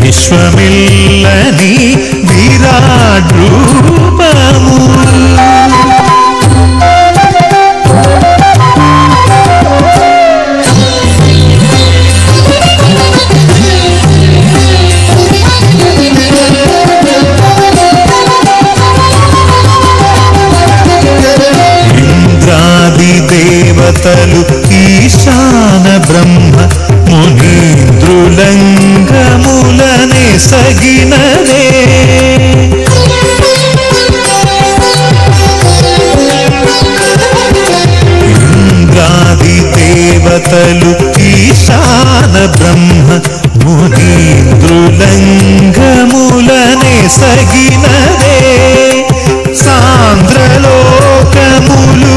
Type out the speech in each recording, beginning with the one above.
విశ్వమిల్లని విరాట్ రూపము ఇంద్రాది దేవతలు ఈశాన బ్రహ్మ మునీంద్రులంగములనే సగినదే ఇంద్రాది దేవతలు ఈశాన బ్రహ్మ మునీంద్రులంగములనే సగినదే సాంద్రలోకములు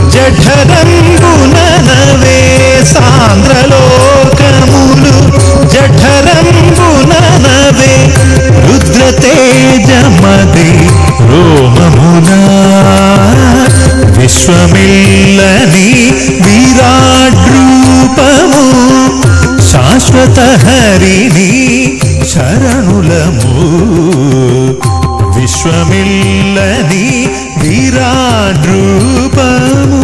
జఠరంబుననవే సాంద్రలోకములు జఠరంబుననవే రుద్రతేజమది రోమమునా విశ్వమిల్లని విరాట్ రూపము శాశ్వత హరిని శరణులము విశ్వమిల్లని విరాట్ రూపము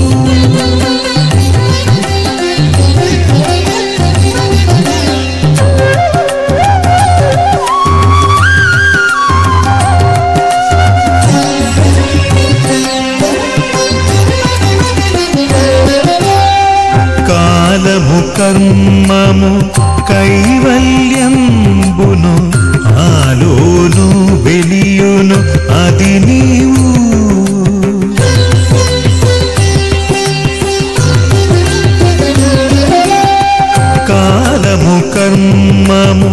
కాలము కర్మము కైవల్యంబును ఆలోను వెలియును అది నీవు కాలము కర్మము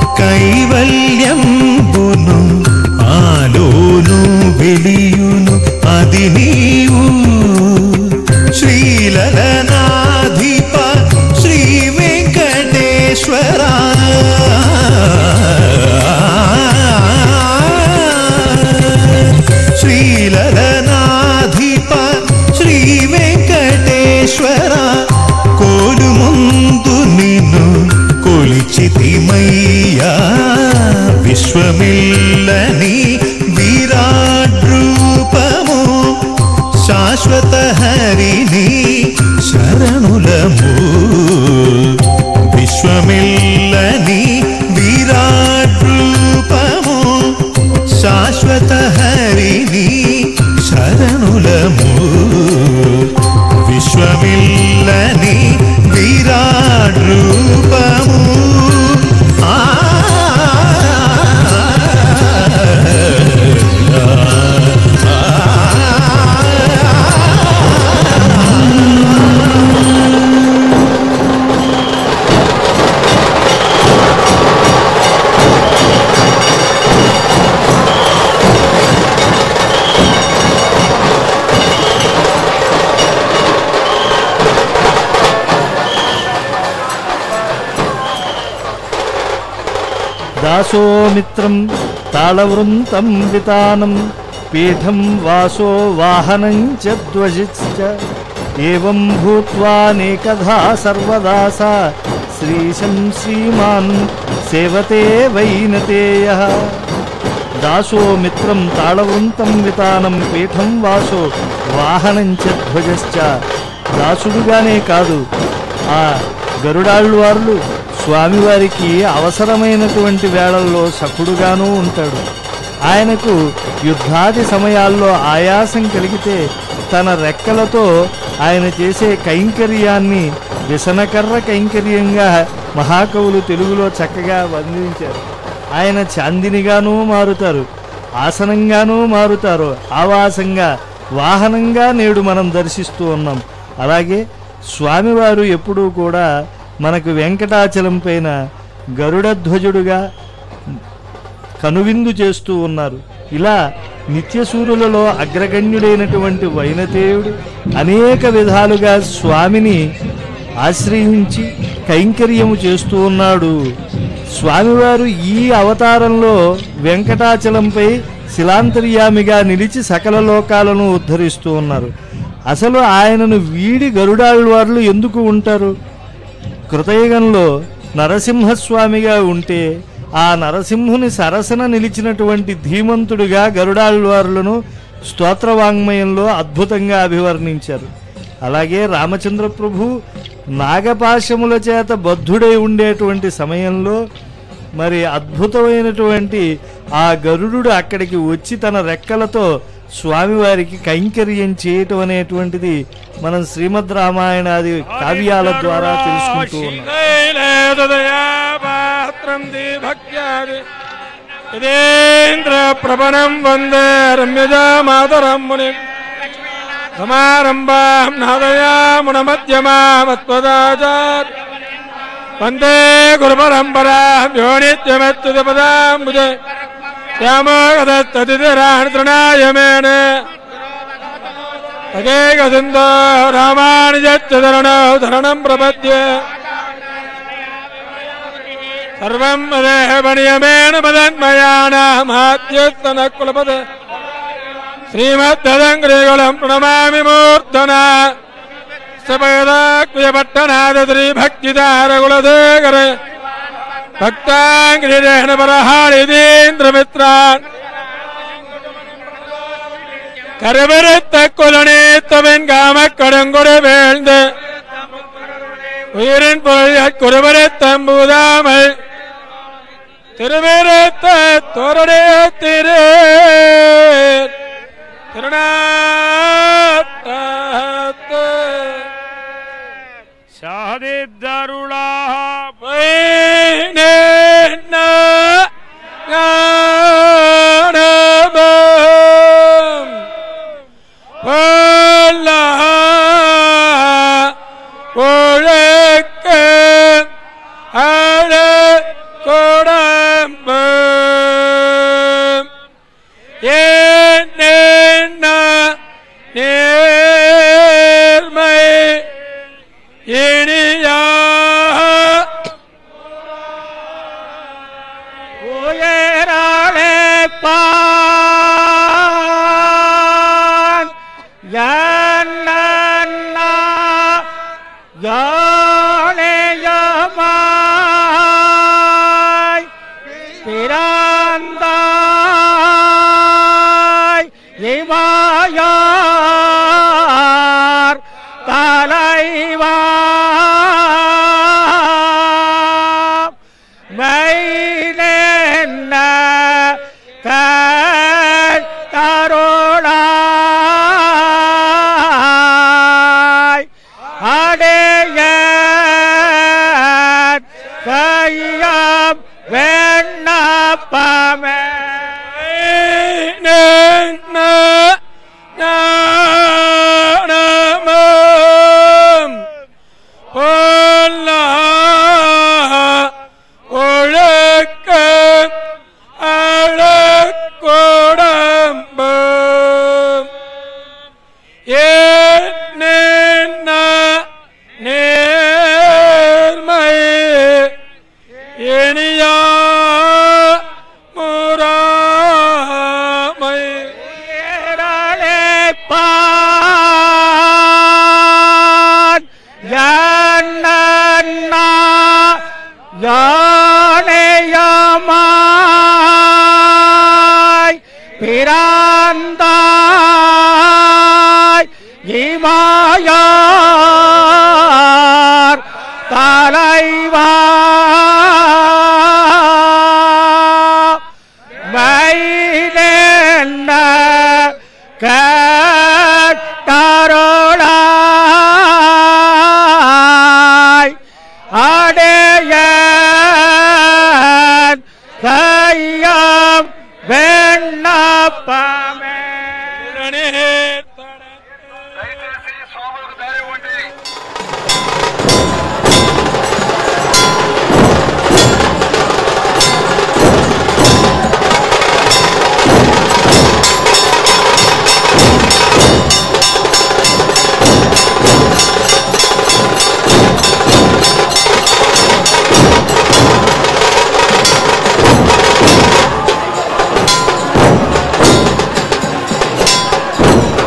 కైవల్యంబును ఆలోను వెలియును అది నీవు శ్రీలలనాధిప శ్రీ వెంకటేశ్వర శ్రీలలనాధిప శ్రీ వెంకటేశ్వర కోలు ముందు నిన్ను కొలిచితిమయ్యా విశ్వమిల్లని విరాట్ రూపము శాశ్వత హరిని శరణులము విశ్వమిల్లని విరాట్ రూపము శాశ్వత హరిని శరణులము విశ్వమిల్లని విరాట్ రూపము ఆ దాసోమిత్రం తాళవృంతం వితానం పీఠం వాసో వాహనం చ ధ్వజిశ్చ ఏం భూత్వానేకధా సర్వదాస శ్రీశం శ్రీమాన్ సేవతే వైనతేయ దాసో మిత్రం తాళవృంతం వితానం పీఠం వాసో వాహనం చ ధ్వజశ్చ దాసుడుగానే కాదు ఆ గరుడాళ్ళవార్లు స్వామివారికి అవసరమైనటువంటి వేళల్లో సఖుడుగానూ ఉంటాడు ఆయనకు యుద్ధాది సమయాల్లో ఆయాసం కలిగితే తన రెక్కలతో ఆయన చేసే కైంకర్యాన్ని విసనకర్ర కైంకర్యంగా మహాకవులు తెలుగులో చక్కగా వర్ణించారు ఆయన చాందినిగానూ మారుతారు ఆసనంగానూ మారుతారు ఆవాసంగా వాహనంగా నేడు మనం దర్శిస్తూ ఉన్నాం అలాగే స్వామివారు ఎప్పుడూ కూడా మనకు వెంకటాచలం పైన గరుడధ్వజుడుగా కనువిందు చేస్తూ ఉన్నారు ఇలా నిత్యసూరులలో అగ్రగణ్యుడైనటువంటి వైనతేయుడు అనేక విధాలుగా స్వామిని ఆశ్రయించి కైంకర్యము చేస్తూ ఉన్నాడు స్వామివారు ఈ అవతారంలో వెంకటాచలంపై శిలాంతర్యామిగా నిలిచి సకల లోకాలను ఉద్ధరిస్తూ ఉన్నారు అసలు ఆయనను వీడి గరుడాళ్వార్లు ఎందుకు ఉంటారు కృతయుగంలో నరసింహస్వామిగా ఉంటే ఆ నరసింహుని సరసన నిలిచినటువంటి ధీమంతుడిగా గరుడాళ్వారులను స్తోత్రవాంగ్మయంలో అద్భుతంగా అభివర్ణించారు అలాగే రామచంద్ర ప్రభు నాగపాశముల చేత బద్ధుడై ఉండేటువంటి సమయంలో మరి అద్భుతమైనటువంటి ఆ గరుడు అక్కడికి వచ్చి తన రెక్కలతో స్వామివారికి కైంకర్యం చేయటం అనేటువంటిది మనం శ్రీమద్ రామాయణాది కావ్యాల ద్వారా తెలుసుకుంటూ ఉన్నాం పాత్రం భక్త్యాది ఇదేంద్ర ప్రపణం వందే రమ్యజా మాతరం ముని సమారంభాం నాదయామున మధ్యమామత్వదాచార్ వందే గురు పరంపరా యోనిత్యమత్యుపదాంబుజ శ్యామోగదత్తతిరాణి తృణాయమేణ తదేక సింధో రామానుజచ్చరణో ధరణం ప్రపద్యే సర్వం మదేహమణియమేణ మదన్మయానామాద్యస్తన కులపద శ్రీమద్దదంగ్రీగుళం ప్రణమామి మూర్ధన సపయదాక్రియపట్టనాద శ్రీ భక్తిదారగులదేకర భక్తాంగ్రిరేణ పరహాళిదీంద్రమిత్రాన్ கருவறுத்த குலனேத்தவன் காமக்கடங்குடு வேழ்ந்து உயிரின் பொருள் குருவரத்தம்புதாமல் திருவிருத்த தோரடே திரு திருநாத்த சாதித்தருளா ஞானபம் வல்லஹ ஒழுக்க அழ கொடம்பு என்ன நேர்மை இனியா உயராளப்பான் என்னன்னா யானையமாய் பிறந்தாய் இவாயார் தலைவா மைலென்ன கருளாய் அடைய கையம் வெண்ணப்பமே ஞானமம் பொல்லா ஒழுக்க அழக்கோடம்பு என்ன நேர்மை இனியா முறாமை ஏறழைப்பான் என்னன்னா யானையமாய் பிறந்தாய் இமாயார் தலைவா மைதென்ன கருளாய் அடைய கையம் வெண்ணப்பமே దయచేసి స్వాములకు దారి ఇవ్వండి శ్రీ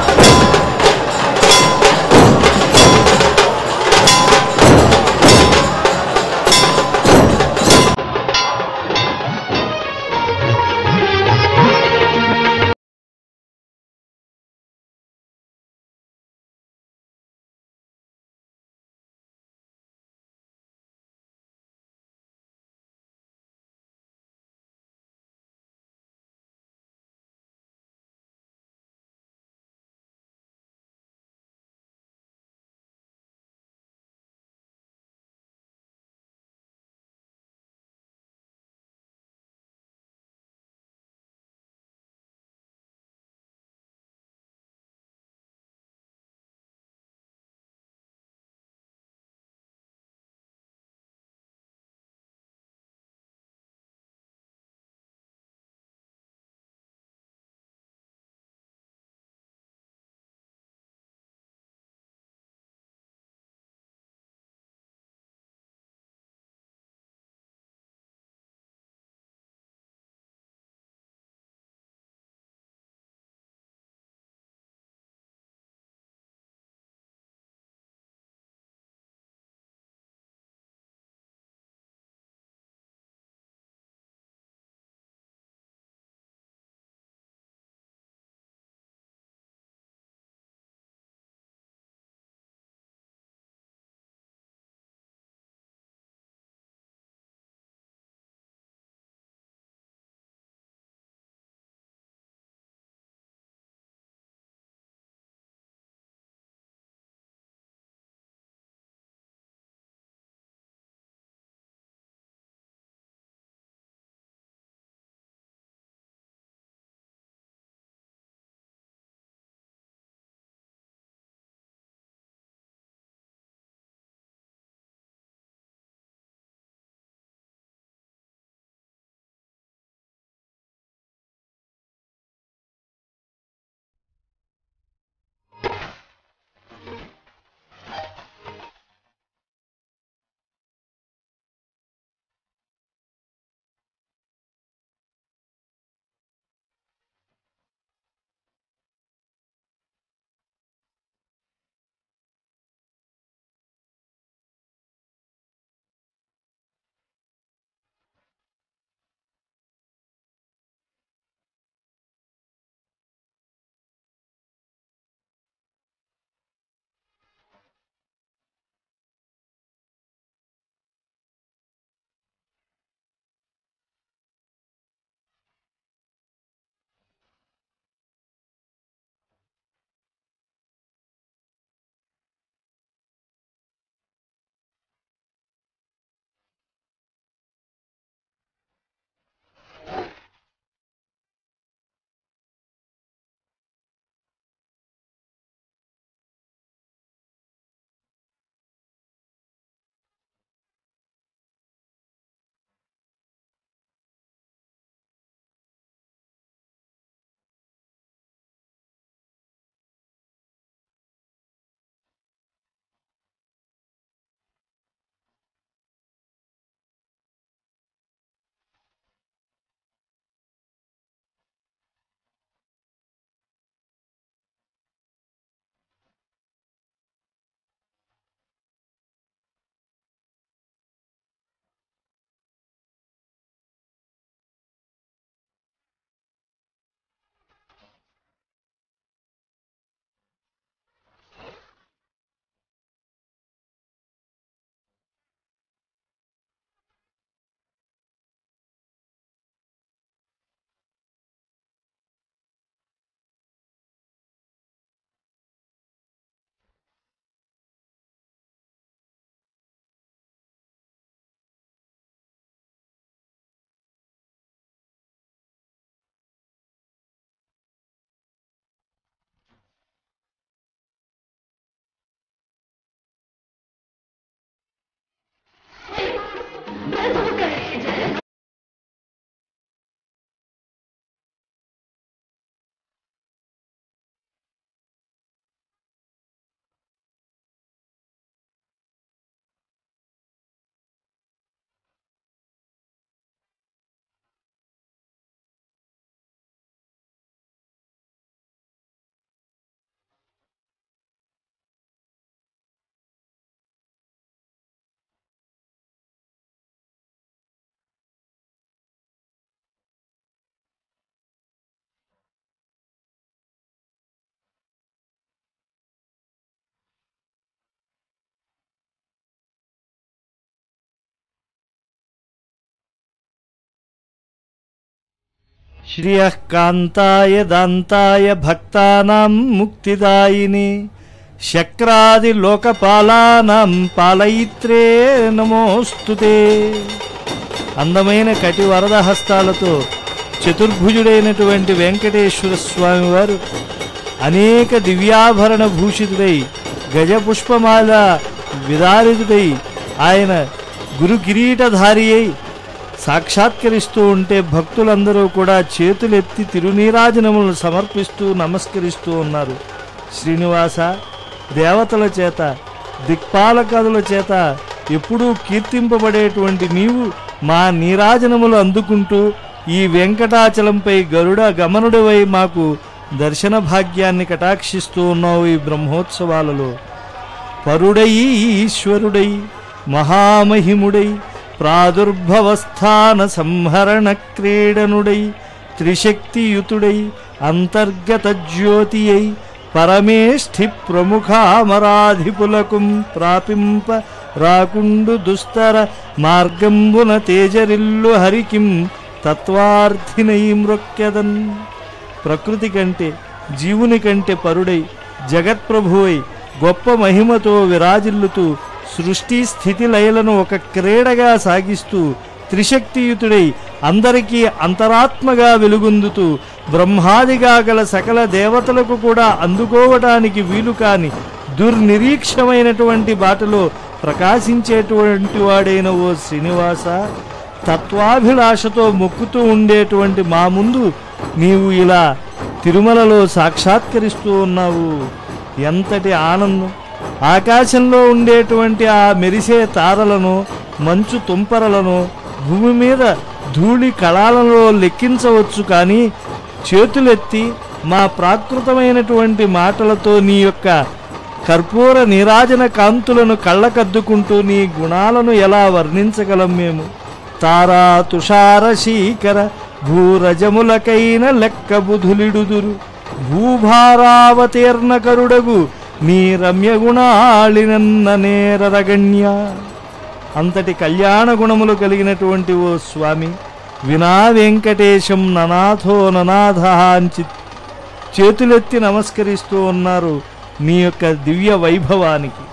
శ్రియః కాంతాయ దాంతాయ భక్తానాం ముక్తిదాయిని శక్రాది లోకపాలానాం పాలయిత్రే నమోస్తుతే అందమైన కటి వరద హస్తాలతో చతుర్భుజుడైనటువంటి వెంకటేశ్వర స్వామి వారు అనేక దివ్యాభరణ భూషితుడై గజపుష్పమాల విదారితుడై ఆయన గురు కిరీటధారి అయి సాక్షాత్కరిస్తూ ఉంటే భక్తులందరూ కూడా చేతులెత్తి తిరునీరాజనములను సమర్పిస్తూ నమస్కరిస్తూ ఉన్నారు శ్రీనివాస దేవతల చేత దిక్పాలకదుల చేత ఎప్పుడూ కీర్తింపబడేటువంటి నీవు మా నీరాజనములు అందుకుంటూ ఈ వెంకటాచలంపై గరుడ గమనుడివై మాకు దర్శన భాగ్యాన్ని కటాక్షిస్తూ ఉన్నావు ఈ బ్రహ్మోత్సవాలలో పరుడై ఈశ్వరుడై మహామహిముడై ప్రాదుర్భవస్థాన సంహరణ క్రీడనుడై త్రిశక్తియుతుడై అంతర్గత జ్యోతి అయి పరమేష్ఠి ప్రముఖామరాధిపులకు ప్రాపింప రాకుండు దుస్తర మార్గంబున తేజరిల్లు హరికిం తత్వార్థినై మృక్యదన్ ప్రకృతి కంటే జీవుని కంటే పరుడై జగత్ప్రభువై గొప్ప మహిమతో విరాజిల్లుతూ సృష్టి స్థితి లయలను ఒక క్రీడగా సాగిస్తూ త్రిశక్తియుతుడై అందరికీ అంతరాత్మగా వెలుగొందుతూ బ్రహ్మాదిగా గల సకల దేవతలకు కూడా అందుకోవటానికి వీలు కాని దుర్నిరీక్షమైనటువంటి బాటలో ప్రకాశించేటువంటి వాడైన ఓ శ్రీనివాస తత్వాభిలాషతో మొక్కుతూ ఉండేటువంటి మా ముందు నీవు ఇలా తిరుమలలో సాక్షాత్కరిస్తూ ఉన్నావు ఎంతటి ఆనందం ఆకాశంలో ఉండేటువంటి ఆ మెరిసే తారలను మంచు తుంపరలను భూమి మీద ధూళి కళాలలో లెక్కించవచ్చు కానీ చేతులెత్తి మా ప్రాకృతమైనటువంటి మాటలతో నీ యొక్క కర్పూర నీరాజన కాంతులను కళ్ళకద్దుకుంటూ నీ గుణాలను ఎలా వర్ణించగలం మేము తారా తుషార శీకర భూరజములకైన లెక్క బుధులిడుదురు భూభారావతీర్ణ కరుడగు నీ రమ్య గుణాళినన్న నేరరగణ్య అంతటి కళ్యాణ గుణములు కలిగినటువంటి ఓ స్వామి వినా వెంకటేశం ననాథో ననాథ అంచి చేతులెత్తి నమస్కరిస్తూ ఉన్నారు నీ యొక్క దివ్య వైభవానికి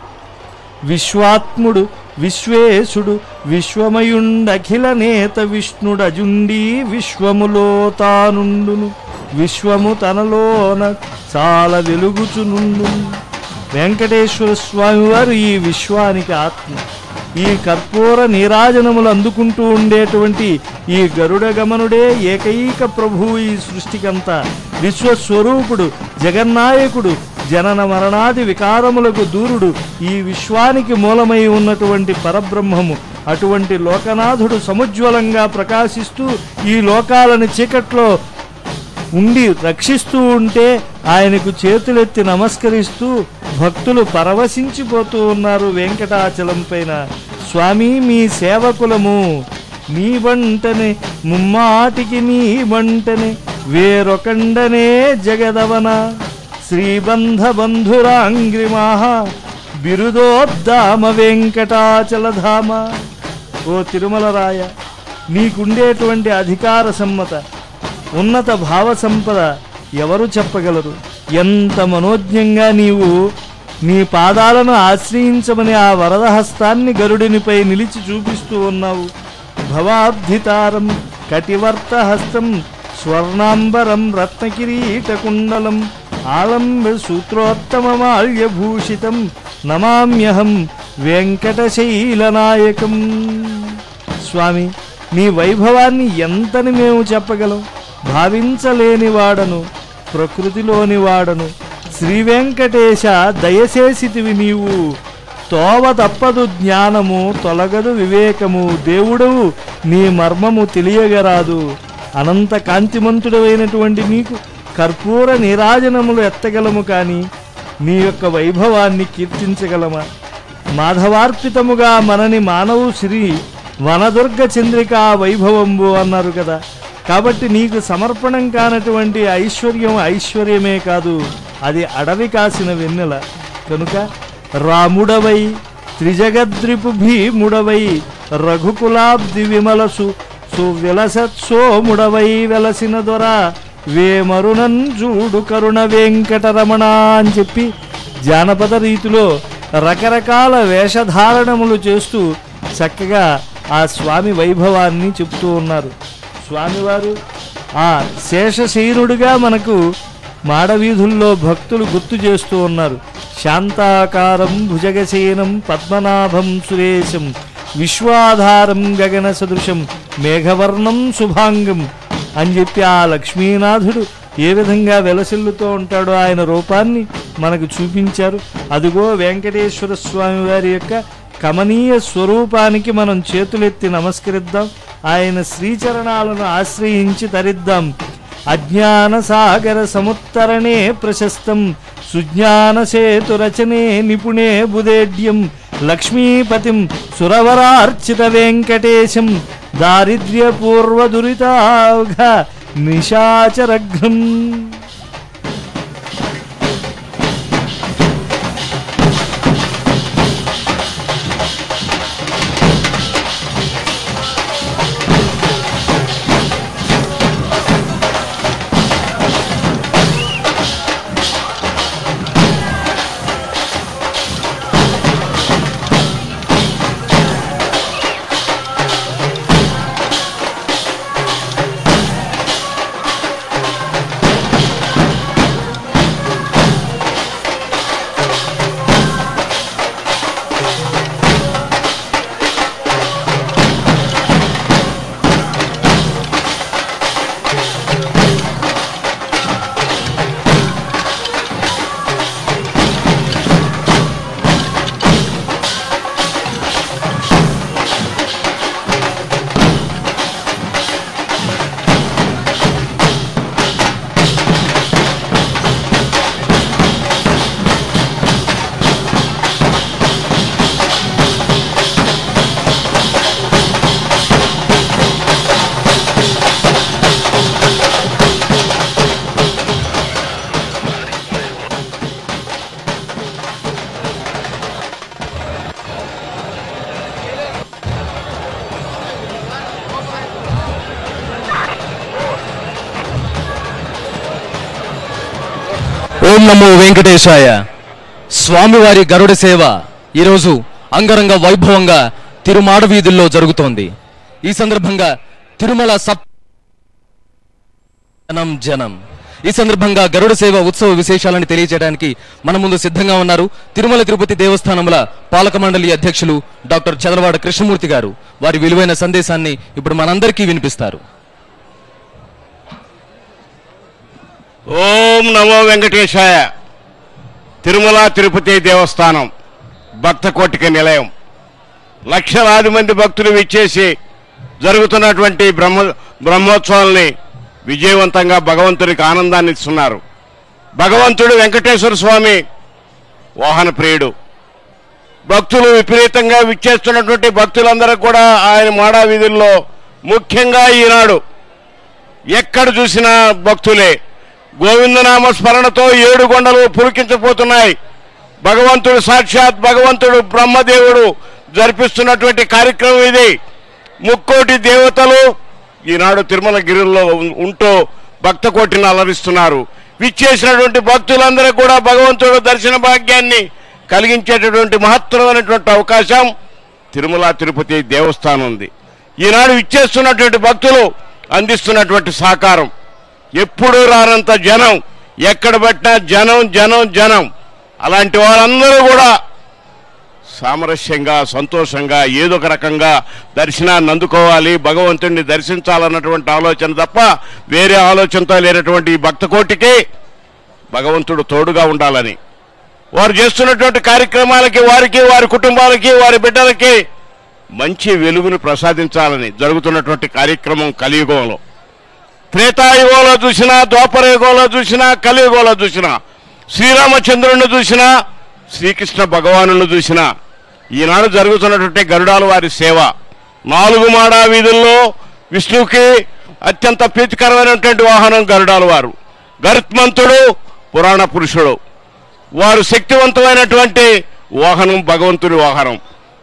విశ్వాత్ముడు విశ్వేశుడు విశ్వమయుండఖిల నేత విష్ణుడజుండి విశ్వములో తానుండును విశ్వము తనలోన చాలా వెలుగుచునుండు వెంకటేశ్వర స్వామి వారు ఈ విశ్వానికి ఆత్మ ఈ కర్పూర నీరాజనములు అందుకుంటూ ఉండేటువంటి ఈ గరుడ గమనుడే ఏకైక ప్రభువు ఈ సృష్టికంతా విశ్వస్వరూపుడు జగన్నాయకుడు జనన మరణాది వికారములకు దూరుడు ఈ విశ్వానికి మూలమై ఉన్నటువంటి పరబ్రహ్మము అటువంటి లోకనాథుడు సముజ్వలంగా ప్రకాశిస్తూ ఈ లోకాలను చీకట్లో ఉండి రక్షిస్తూ ఉంటే ఆయనకు చేతులెత్తి నమస్కరిస్తూ భక్తులు పరవశించిపోతూ ఉన్నారు వెంకటాచలం పైన స్వామి మీ సేవకులము నీ వంటనే ముమ్మాటికి నీ వంటనే వేరొకండనే జగదవన శ్రీబంధ బంధురాంగ్రిమాహ బిరుదోద్దామ వెంకటాచలధామ ఓ తిరుమల రాయ నీకుండేటువంటి అధికార సమ్మత ఉన్నత భావ సంపద ఎవరు చెప్పగలరు ఎంత మనోజ్ఞంగా నీవు నీ పాదాలను ఆశ్రయించమని ఆ వరద హస్తాన్ని గరుడినిపై నిలిచి చూపిస్తూ ఉన్నావు భవాబ్ధితారం కటివర్త హస్తం స్వర్ణాంబరం రత్నకిరీటకుండలం ఆలంబ సూత్రోత్తమమాల్యభూషితం నమామ్యహం వెంకటశైలనాయకం స్వామి నీ వైభవాన్ని ఎంతని మేము చెప్పగలం భావించలేని వాడను ప్రకృతిలోని వాడను శ్రీ వెంకటేశ దయచేసితివి నీవు తోవ తప్పదు జ్ఞానము తొలగదు వివేకము దేవుడవు నీ మర్మము తెలియగరాదు అనంత కాంతిమంతుడమైనటువంటి నీకు కర్పూర నీరాజనములు ఎత్తగలము కాని నీ యొక్క వైభవాన్ని కీర్తించగలమా మాధవార్పితముగా మనని మానవు శ్రీ వనదుర్గ చంద్రిక వైభవంబు అన్నారు కదా కాబట్టి నీకు సమర్పణం కానటువంటి ఐశ్వర్యం ఐశ్వర్యమే కాదు అది అడవి కాసిన వెన్నెల కనుక రాముడవై త్రిజగద్రిపు భీముడవై రఘుకులాబ్ది విమలసు సువిలసత్ సోముడవై వెలసిన దొర వేమరుణన్ జూడు కరుణ వెంకటరమణ అని చెప్పి జానపద రీతిలో రకరకాల వేషధారణములు చేస్తూ చక్కగా ఆ స్వామి వైభవాన్ని చెప్తూ ఉన్నారు స్వామివారు ఆ శేషశీరుడిగా మనకు మాడవీధుల్లో భక్తులు గుర్తు చేస్తూ ఉన్నారు శాంతాకారం భుజగశయనం పద్మనాభం సురేశం విశ్వాధారం గగన సదృశం మేఘవర్ణం శుభాంగం అని చెప్పి ఆ లక్ష్మీనాథుడు ఏ విధంగా వెలసిల్లుతూ ఉంటాడో ఆయన రూపాన్ని మనకు చూపించారు అదిగో వెంకటేశ్వర స్వామి వారి యొక్క కమనీయ స్వరూపానికి మనం చేతులెత్తి నమస్కరిద్దాం ఆయన శ్రీచరణాలను ఆశ్రయించి తరిద్దాం అజ్ఞాన సాగర సముత్తరణే ప్రశస్తం సుజ్ఞాన సేతు రచనే నిపుణే బుదేడ్యం లక్ష్మీపతిం సురవరార్చిత వెంకటేశం దారిద్ర్య పూర్వ దురితాఘ నిశాచరఘ్నం ఓం నమో వెంకటేశాయ స్వామివారి గరుడ సేవ ఈరోజు అంగరంగ వైభవంగా తిరుమాడ వీధుల్లో జరుగుతోంది ఈ సందర్భంగా తిరుమల సప్ జనం జనం ఈ సందర్భంగా గరుడ సేవ ఉత్సవ విశేషాలను తెలియజేయడానికి మన ముందు సిద్ధంగా ఉన్నారు తిరుమల తిరుపతి దేవస్థానముల పాలక మండలి అధ్యక్షులు డాక్టర్ చంద్రవాడ కృష్ణమూర్తి గారు వారి విలువైన సందేశాన్ని ఇప్పుడు మనందరికీ వినిపిస్తారు ఓం నమో వెంకటేశాయ తిరుమల తిరుపతి దేవస్థానం భక్త కోటిక నిలయం లక్షలాది మంది భక్తులు విచ్చేసి జరుగుతున్నటువంటి బ్రహ్మ బ్రహ్మోత్సవాల్ని విజయవంతంగా భగవంతునికి ఆనందాన్ని ఇస్తున్నారు భగవంతుడు వెంకటేశ్వర స్వామి వాహన ప్రియుడు భక్తులు విపరీతంగా విచ్చేస్తున్నటువంటి భక్తులందరూ కూడా ఆయన మాడా వీధుల్లో ముఖ్యంగా ఈనాడు ఎక్కడ చూసినా భక్తులే గోవిందనామ స్మరణతో ఏడు కొండలు పురికించబోతున్నాయి భగవంతుడు సాక్షాత్ భగవంతుడు బ్రహ్మదేవుడు జరిపిస్తున్నటువంటి కార్యక్రమం ఇది ముక్కోటి దేవతలు ఈనాడు తిరుమల గిరిలో ఉం- ఉంటూ భక్త కోటిని అలరిస్తున్నారు విచ్చేసినటువంటి భక్తులందరూ కూడా భగవంతుడు దర్శన భాగ్యాన్ని కలిగించేటటువంటి మహత్తరమైనటువంటి అవకాశం తిరుమల తిరుపతి దేవస్థానం ఉంది ఈనాడు ఇచ్చేస్తున్నటువంటి భక్తులు అందిస్తున్నటువంటి సహకారం ఎప్పుడూ రానంత జనం ఎక్కడ పెట్టినా జనం జనం జనం అలాంటి వారందరూ కూడా సామరస్యంగా సంతోషంగా ఏదో ఒక రకంగా దర్శనాన్ని అందుకోవాలి భగవంతుడిని దర్శించాలన్నటువంటి ఆలోచన తప్ప వేరే ఆలోచనతో లేనటువంటి ఈ భక్త కోటికి భగవంతుడు తోడుగా ఉండాలని వారు చేస్తున్నటువంటి కార్యక్రమాలకి వారికి వారి కుటుంబాలకి వారి బిడ్డలకి మంచి వెలుగును ప్రసాదించాలని జరుగుతున్నటువంటి కార్యక్రమం కలియుగంలో త్రేతాయుగంలో చూసినా ద్వాపరయుగంలో చూసినా కలియుగంలో చూసినా శ్రీరామచంద్రుని చూసినా శ్రీకృష్ణ భగవాను చూసినా ఈనాడు జరుగుతున్నటువంటి గరుడాల వారి సేవ నాలుగు మాడా వీధుల్లో విష్ణువుకి అత్యంత ప్రీతికరమైనటువంటి వాహనం గరుడాల వారు గరుత్మంతుడు పురాణ పురుషుడు వారు శక్తివంతమైనటువంటి వాహనం భగవంతుని వాహనం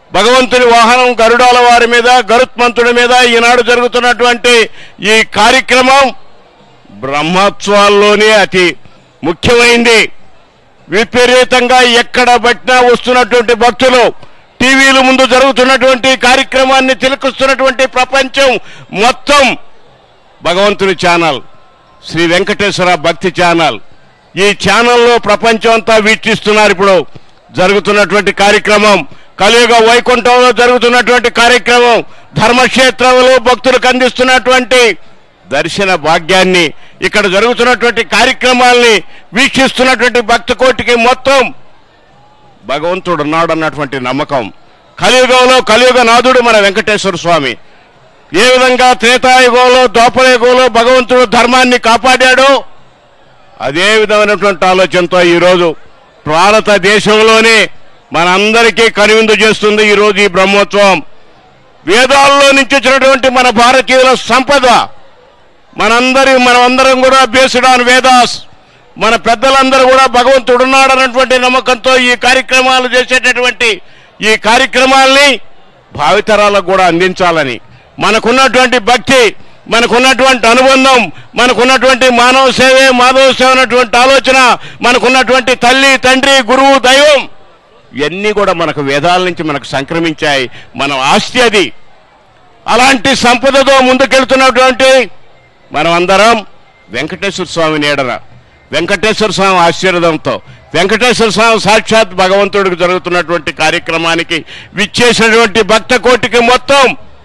భగవంతుని వాహనం గరుడాల వారి మీద గరుత్మంతుడి మీద ఈనాడు జరుగుతున్నటువంటి ఈ కార్యక్రమం బ్రహ్మోత్సవాల్లోనే అతి ముఖ్యమైంది విపరీతంగా ఎక్కడ పట్టినా వస్తున్నటువంటి భక్తులు టీవీల ముందు జరుగుతున్నటువంటి కార్యక్రమాన్ని తిలకిస్తున్నటువంటి ప్రపంచం మొత్తం భగవంతుని ఛానల్ శ్రీ వెంకటేశ్వర భక్తి ఛానల్ ఈ ఛానల్లో ప్రపంచం అంతా వీక్షిస్తున్నారు ఇప్పుడు జరుగుతున్నటువంటి కార్యక్రమం కలియుగ వైకుంఠంలో జరుగుతున్నటువంటి కార్యక్రమం ధర్మక్షేత్రంలో భక్తులకు అందిస్తున్నటువంటి దర్శన భాగ్యాన్ని ఇక్కడ జరుగుతున్నటువంటి కార్యక్రమాల్ని వీక్షిస్తున్నటువంటి భక్త కోటికి మొత్తం భగవంతుడు ఉన్నాడు అన్నటువంటి నమ్మకం కలియుగంలో కలియుగ నాథుడు మన వెంకటేశ్వర స్వామి ఏ విధంగా త్రేతాయుగంలో ద్వాపరయుగంలో భగవంతుడు ధర్మాన్ని కాపాడాడో అదే విధమైనటువంటి ఆలోచనతో ఈరోజు భారతదేశంలోనే మనందరికీ కనువిందు చేస్తుంది ఈరోజు ఈ బ్రహ్మోత్సవం వేదాల్లో నుంచి వచ్చినటువంటి మన భారతీయుల సంపద మనందరి మనమందరం కూడా బేస్డ్ ఆన్ వేదాస్ మన పెద్దలందరూ కూడా భగవంతుడు ఉన్నాడన్నటువంటి నమ్మకంతో ఈ కార్యక్రమాలు చేసేటటువంటి ఈ కార్యక్రమాల్ని భావితరాలకు కూడా అందించాలని మనకున్నటువంటి భక్తి మనకున్నటువంటి అనుబంధం మనకున్నటువంటి మానవ సేవే మాధవ సేవ అన్నటువంటి ఆలోచన మనకున్నటువంటి తల్లి తండ్రి గురువు దైవం ఇవన్నీ కూడా మనకు వేదాల నుంచి మనకు సంక్రమించాయి మన ఆస్తి అది అలాంటి సంపదతో ముందుకెళ్తున్నటువంటి మనం అందరం వెంకటేశ్వర స్వామి నీడన వెంకటేశ్వర స్వామి ఆశీర్వాదంతో వెంకటేశ్వర స్వామి సాక్షాత్ భగవంతుడికి జరుగుతున్నటువంటి కార్యక్రమానికి విచ్చేసినటువంటి భక్త కోటికి మొత్తం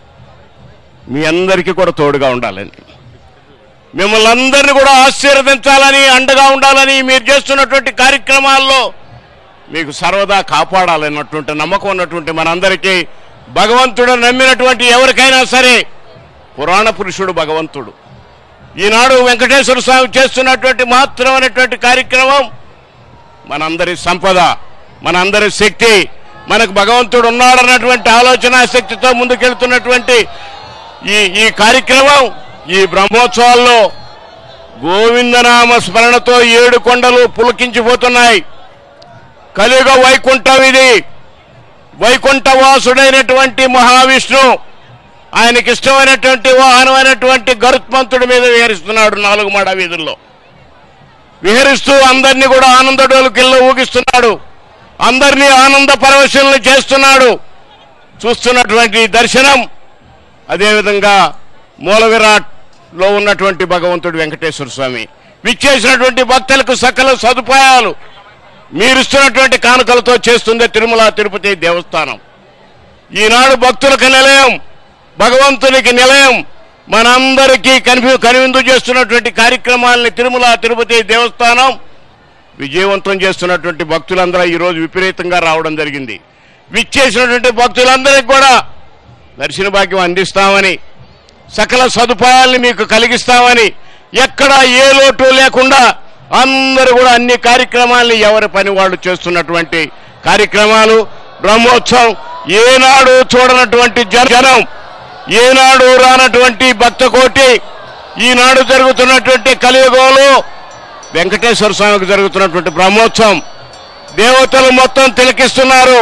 మీ అందరికీ కూడా తోడుగా ఉండాలని మిమ్మల్ని అందరినీ కూడా ఆశీర్వదించాలని అండగా ఉండాలని మీరు చేస్తున్నటువంటి కార్యక్రమాల్లో మీకు సర్వదా కాపాడాలన్నటువంటి నమ్మకం ఉన్నటువంటి మనందరికీ భగవంతుడు నమ్మినటువంటి ఎవరికైనా సరే పురాణ పురుషుడు భగవంతుడు ఈనాడు వెంకటేశ్వర స్వామి చేస్తున్నటువంటి మాత్రమైనటువంటి కార్యక్రమం మనందరి సంపద మనందరి శక్తి మనకు భగవంతుడు ఉన్నాడన్నటువంటి ఆలోచన శక్తితో ముందుకెళ్తున్నటువంటి ఈ ఈ కార్యక్రమం ఈ బ్రహ్మోత్సవాల్లో గోవిందనామ స్మరణతో ఏడు కొండలు పులకించిపోతున్నాయి కలియుగ వైకుంఠం ఇది వైకుంఠవాసుడైనటువంటి మహావిష్ణు ఆయనకి ఇష్టమైనటువంటి వాహనమైనటువంటి గరుత్మంతుడి మీద విహరిస్తున్నాడు నాలుగు మాడ వీధుల్లో విహరిస్తూ అందరినీ కూడా ఆనందడోలు కిల్ల ఊగిస్తున్నాడు అందరినీ ఆనంద పరవశులను చేస్తున్నాడు చూస్తున్నటువంటి దర్శనం అదేవిధంగా మూల విరాట్లో ఉన్నటువంటి భగవంతుడు వెంకటేశ్వర స్వామి విచ్చేసినటువంటి భక్తులకు సకల సదుపాయాలు మీరిస్తున్నటువంటి కానుకలతో చేస్తుంది తిరుమల తిరుపతి దేవస్థానం ఈనాడు భక్తులకు నిలయం భగవంతునికి నిలయం మనందరికీ కనిపి కనువిందు చేస్తున్నటువంటి కార్యక్రమాలని తిరుమల తిరుపతి దేవస్థానం విజయవంతం చేస్తున్నటువంటి భక్తులందరూ ఈరోజు విపరీతంగా రావడం జరిగింది విచ్చేసినటువంటి భక్తులందరికీ కూడా దర్శన భాగ్యం అందిస్తామని సకల సదుపాయాల్ని మీకు కలిగిస్తామని ఎక్కడ ఏ లోటు లేకుండా అందరూ కూడా అన్ని కార్యక్రమాల్ని ఎవరి పని వాళ్ళు చేస్తున్నటువంటి కార్యక్రమాలు బ్రహ్మోత్సవం ఏనాడు చూడనటువంటి జన- జనం ఏనాడు రానటువంటి భక్త కోటి ఈనాడు జరుగుతున్నటువంటి కలియుగంలో వెంకటేశ్వర స్వామికి జరుగుతున్నటువంటి బ్రహ్మోత్సవం దేవతలు మొత్తం తిలకిస్తున్నారు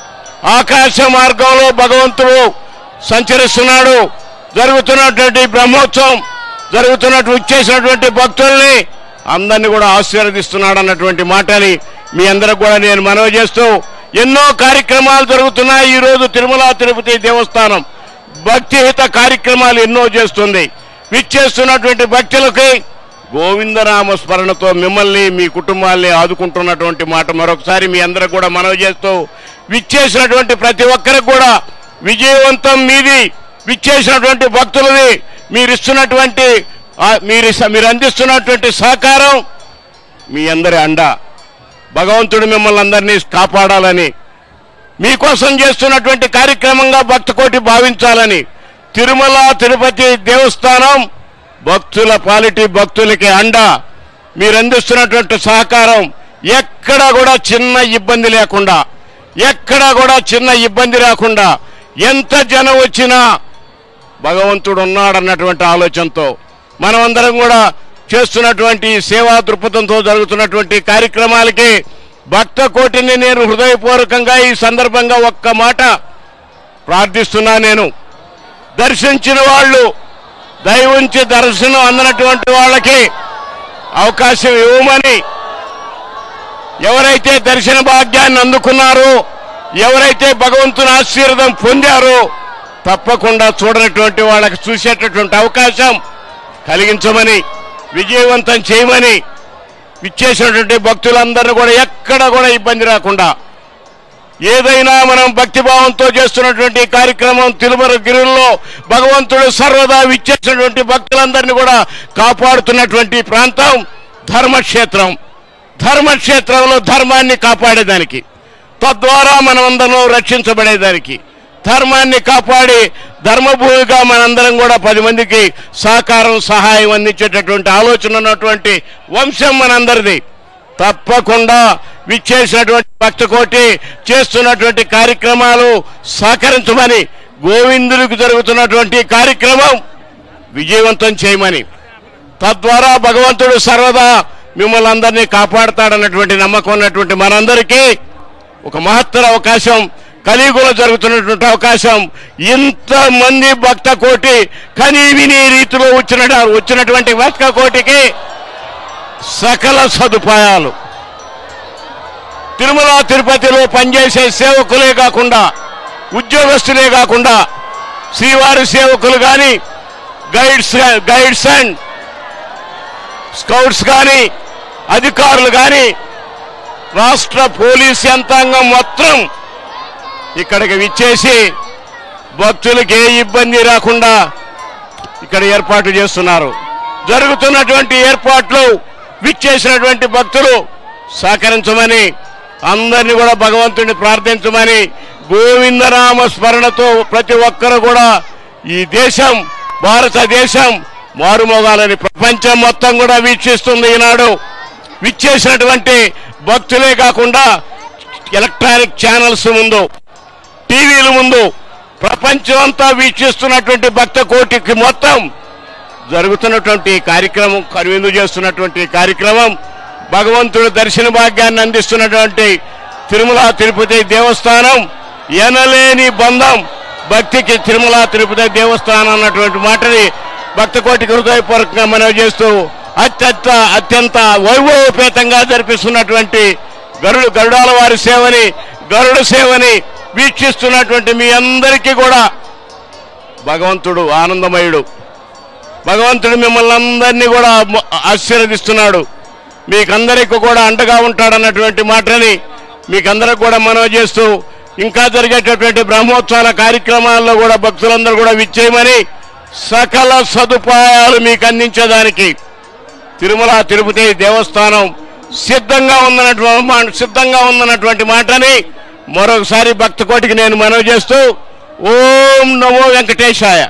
ఆకాశ మార్గంలో భగవంతుడు సంచరిస్తున్నాడు జరుగుతున్నటువంటి బ్రహ్మోత్సవం జరుగుతున్నట్టు ఇచ్చేసినటువంటి భక్తుల్ని అందరినీ కూడా ఆశీర్వదిస్తున్నాడు అన్నటువంటి మాటని మీ అందరికి కూడా నేను మనవి చేస్తూ ఎన్నో కార్యక్రమాలు జరుగుతున్నాయి ఈ రోజు తిరుమల తిరుపతి దేవస్థానం భక్తిహిత కార్యక్రమాలు ఎన్నో చేస్తుంది విచ్చేస్తున్నటువంటి భక్తులకి గోవిందనామ స్మరణతో మిమ్మల్ని మీ కుటుంబాల్ని ఆదుకుంటున్నటువంటి మాట మరొకసారి మీ అందరికి కూడా మనవి చేస్తూ విచ్చేసినటువంటి ప్రతి ఒక్కరికి కూడా విజయవంతం మీది విచ్చేసినటువంటి భక్తులది మీరు ఇస్తున్నటువంటి ఆ, మీరు ఇస్త- మీరు అందిస్తున్నటువంటి సహకారం మీ అందరి అండ భగవంతుడు మిమ్మల్ని అందరినీ కాపాడాలని మీకోసం చేస్తున్నటువంటి కార్యక్రమంగా భక్త కోటి భావించాలని తిరుమల తిరుపతి దేవస్థానం భక్తుల పాలిటీ భక్తులకి అండ మీరు అందిస్తున్నటువంటి సహకారం ఎక్కడ కూడా చిన్న ఇబ్బంది లేకుండా ఎక్కడ కూడా చిన్న ఇబ్బంది రాకుండా ఎంత జనం వచ్చినా భగవంతుడు ఉన్నాడన్నటువంటి ఆలోచనతో మనమందరం కూడా చేస్తున్నటువంటి ఈ సేవా దృక్పథంతో జరుగుతున్నటువంటి కార్యక్రమాలకి భక్త కోటిని నేను హృదయపూర్వకంగా ఈ సందర్భంగా ఒక్క మాట ప్రార్థిస్తున్నా నేను దర్శించిన వాళ్ళు దైవంచి దర్శనం అందనటువంటి వాళ్ళకి అవకాశం ఇవ్వమని ఎవరైతే దర్శన భాగ్యాన్ని అందుకున్నారో ఎవరైతే భగవంతుని ఆశీర్వాదం పొందారో తప్పకుండా చూడనటువంటి వాళ్ళకి చూసేటటువంటి అవకాశం కలిగించమని విజయవంతం చేయమని ఇచ్చేసినటువంటి భక్తులందరినీ కూడా ఎక్కడ కూడా ఇబ్బంది రాకుండా ఏదైనా మనం భక్తిభావంతో చేస్తున్నటువంటి ఈ కార్యక్రమం తిరుమల గిరుల్లో భగవంతుడు సర్వదా విచ్చేసినటువంటి భక్తులందరినీ కూడా కాపాడుతున్నటువంటి ప్రాంతం ధర్మక్షేత్రం ధర్మక్షేత్రంలో ధర్మాన్ని కాపాడేదానికి తద్వారా మనమందరం రక్షించబడేదానికి ధర్మాన్ని కాపాడి ధర్మభూమిగా మనందరం కూడా పది మందికి సహకారం సహాయం అందించేటటువంటి ఆలోచన ఉన్నటువంటి వంశం మనందరిది తప్పకుండా విచ్చేసినటువంటి భక్త కోటి చేస్తున్నటువంటి కార్యక్రమాలు సహకరించమని గోవిందుడికి జరుగుతున్నటువంటి కార్యక్రమం విజయవంతం చేయమని తద్వారా భగవంతుడు సర్వదా మిమ్మల్ని అందరినీ కాపాడతాడన్నటువంటి నమ్మకం ఉన్నటువంటి మనందరికీ ఒక మహత్తర అవకాశం కలియుగంలో జరుగుతున్నటువంటి అవకాశం ఇంతమంది భక్త కోటి కనీ విని రీతిలో వచ్చిన వచ్చినటువంటి భక్త కోటికి సకల సదుపాయాలు తిరుమల తిరుపతిలో పనిచేసే సేవకులే కాకుండా ఉద్యోగస్తులే కాకుండా శ్రీవారి సేవకులు కానీ గైడ్స్ గైడ్స్ అండ్ స్కౌట్స్ కానీ అధికారులు కానీ రాష్ట్ర పోలీస్ యంత్రాంగం మొత్తం ఇక్కడికి విచ్చేసి భక్తులకు ఏ ఇబ్బంది రాకుండా ఇక్కడ ఏర్పాటు చేస్తున్నారు జరుగుతున్నటువంటి ఏర్పాట్లు విచ్చేసినటువంటి భక్తులు సహకరించమని అందరినీ కూడా భగవంతుని ప్రార్థించమని గోవిందనామ స్మరణతో ప్రతి ఒక్కరు కూడా ఈ దేశం భారతదేశం మారుమోగాలని ప్రపంచం మొత్తం కూడా వీక్షిస్తుంది ఈనాడు విచ్చేసినటువంటి భక్తులే కాకుండా ఎలక్ట్రానిక్ ఛానల్స్ ముందు టీవీల ముందు ప్రపంచం అంతా వీక్షిస్తున్నటువంటి భక్త కోటికి మొత్తం జరుగుతున్నటువంటి ఈ కార్యక్రమం కనువిందు చేస్తున్నటువంటి ఈ కార్యక్రమం భగవంతుడు దర్శన భాగ్యాన్ని అందిస్తున్నటువంటి తిరుమల తిరుపతి దేవస్థానం ఎనలేని బంధం భక్తికి తిరుమల తిరుపతి దేవస్థానం అన్నటువంటి మాటని భక్త కోటికి హృదయపూర్వకంగా మనవి చేస్తూ అత్యంత అత్యంత వైభవపేతంగా జరిపిస్తున్నటువంటి గరుడు గరుడాల వారి సేవని గరుడ సేవని వీక్షిస్తున్నటువంటి మీ అందరికీ కూడా భగవంతుడు ఆనందమయుడు భగవంతుడు మిమ్మల్ని అందరినీ కూడా మ- ఆశీర్వదిస్తున్నాడు మీకందరికీ కూడా అండగా ఉంటాడన్నటువంటి మాటని మీకందరికి కూడా మనవి చేస్తూ ఇంకా జరిగేటటువంటి బ్రహ్మోత్సవాల కార్యక్రమాల్లో కూడా భక్తులందరూ కూడా విచ్చేయమని సకల సదుపాయాలు మీకు అందించేదానికి తిరుమల తిరుపతి దేవస్థానం సిద్ధంగా ఉందన్నటువంటి మా- సిద్ధంగా ఉందన్నటువంటి మాటని మరొకసారి భక్త కోటికి నేను మనవి చేస్తూ ఓం నమో వెంకటేశాయ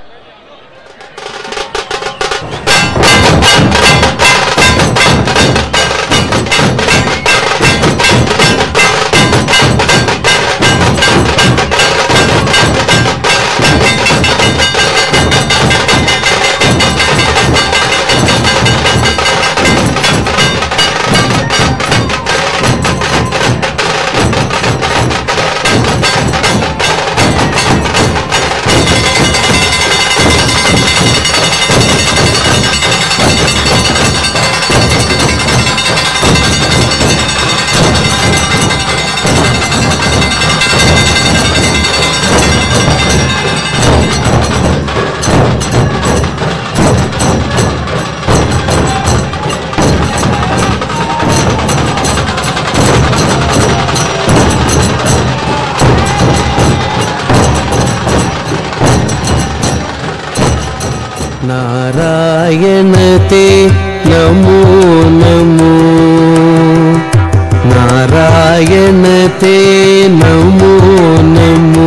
नारायण ते नमो नमो नारायण ते नमो नमो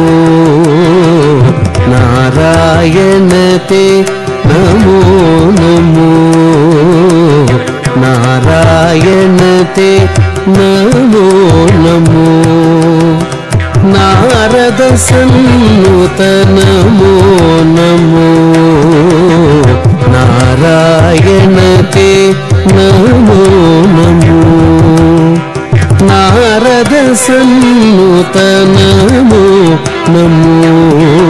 नारायण ते नमो नमो नारायण ते नमो नमो नारद सन्नुत नमो नमो नारायण ते नमो नमो नारद सन्नुत नमो नमो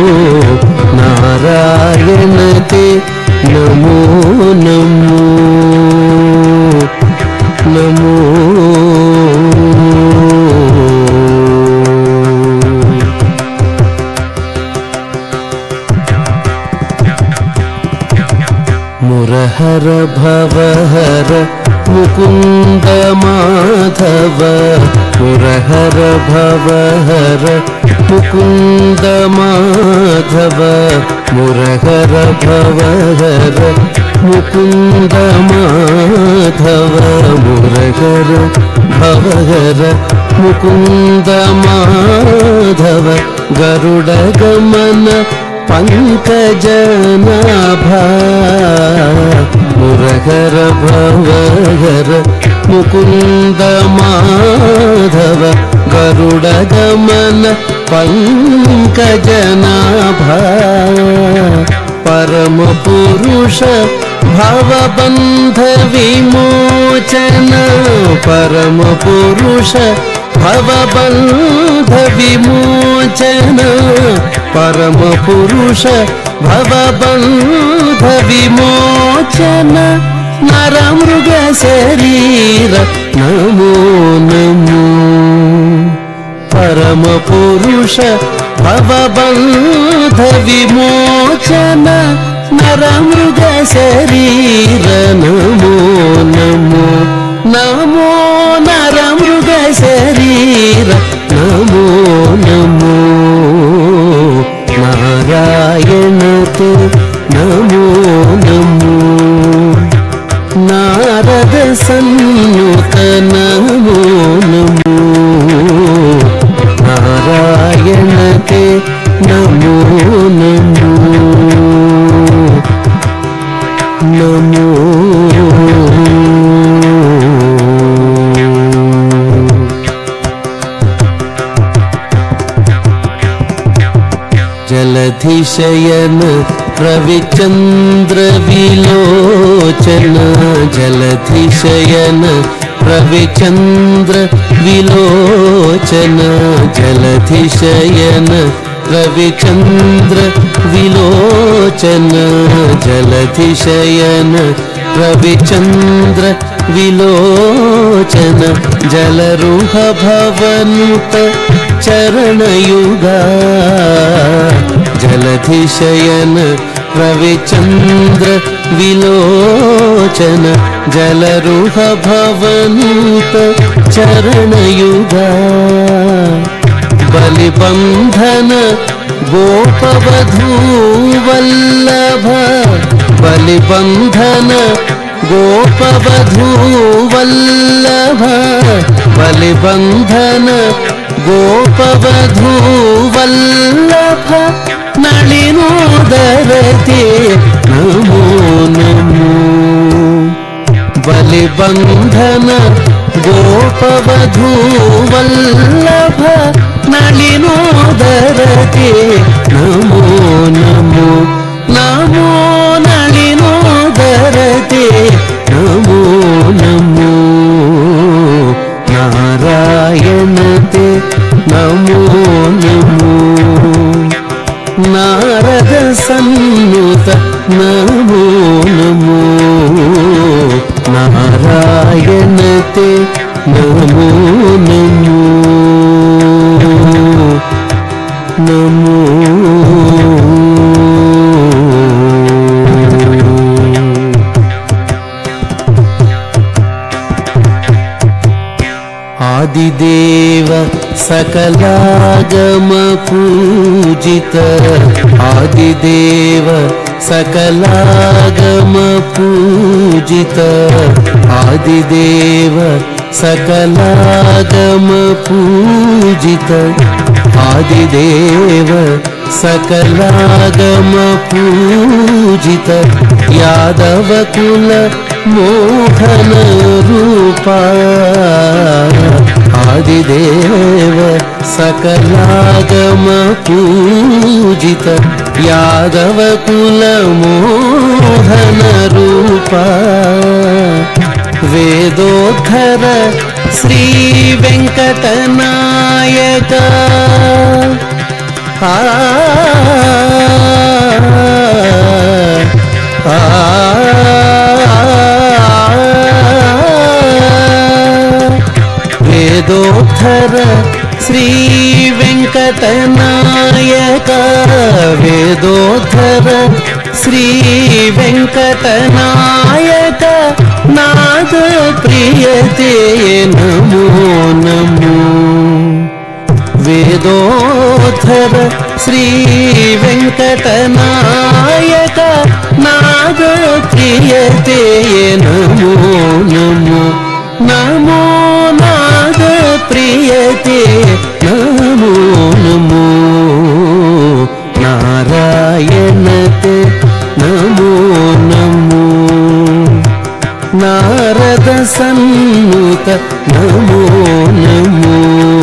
మురహర భవహర ముకుంద మాధవ మురహర భవహర ముకుంద మాధవ మురహర భవహర ముకుంద మాధవ మురహర భవహర ముకుంద మాధవ గరుడ గమన పంకజనాభా మురహర భవహర ముకుంద మాధవ గరుడ గమన పంకజనాభా పరమ పురుష భవబంధ విమోచన పరమ పురుష భవబంధ విమోచన పరమ పురుష భవబంధ విమోచన నరమృగ శరీర నమో నమో పరమ పురుష భవబంధ విమోచన నరమృగ శరీర నమో నమో నమో నరమృగ శరీర నమో నమో నారాయణతే నమో నమో నారద సన్నుత నమో నమో నారాయణతే నమో నమో నమో జలధిశయన రవిచంద్ర విలోచన జలధిశయన రవిచంద్ర విలోచన జలధిశయన రవిచంద్ర విలోచన జలధిశయన రవిచంద్ర విలోచన జలరుహ భవనుత చరణయుగా జలధిశయన రవిచంద్ర విలోచన జలరుహ భవనుత చరణయుగా బలిబంధన గోపవధూవల్లభ బలిబంధన గోపవధూవల్లభ బలిబంధన గోపవధూవల్లభ నళినోదరతే నమో నమో బలిబంధన గోపవధూవల్లభ నళినోదరతే నమో నమో నమో నళినోదరతే నమో నమో నారాయణతే నమో నమో నారద సన్నుత నమో నమో నారాయణతే నమో నమో నమో ఆదిదేవ సకలాగమ పూజిత ఆదిదేవ సకలాగమ పూజిత ఆదిదేవ సకలాగమ పూజిత ఆదిదేవ సకలాగమ పూజిత యాదవ కుల మోహన రూపా ఆదిదేవ సకలాగమ పూజిత యాదవ కుల మోహన రూపా వేదోద్ధర శ్రీ వెంకటనాయక ఆ ఆ వేదోద్ధర శ్రీ వెంకటనాయక వేదోద్ధర శ్రీ వెంకటనాయక నాద ప్రియతే నమో నమో వేదోధర శ్రీ వెంకటనాయక నాద ప్రియతే నమో నమో నమో నాద ప్రియతే నమో నమో నారాయణతే నమో నమో నారద సన్నుత నమో నమో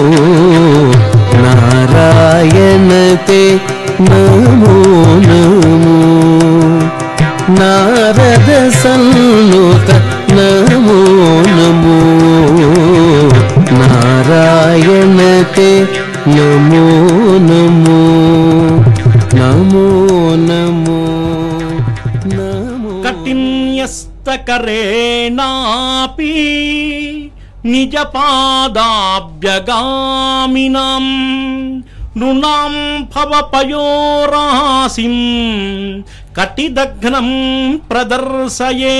నారాయణతే నమో నమో నారద సన్నుత నమో నమో నారాయణతే నమో నమో నమో నమో నమో కఠిన్యస్తకరేణాపి నిజ పాదాభ్యగామినం నృణాం భవపయోరాశిం కటిదఘ్నం ప్రదర్శయే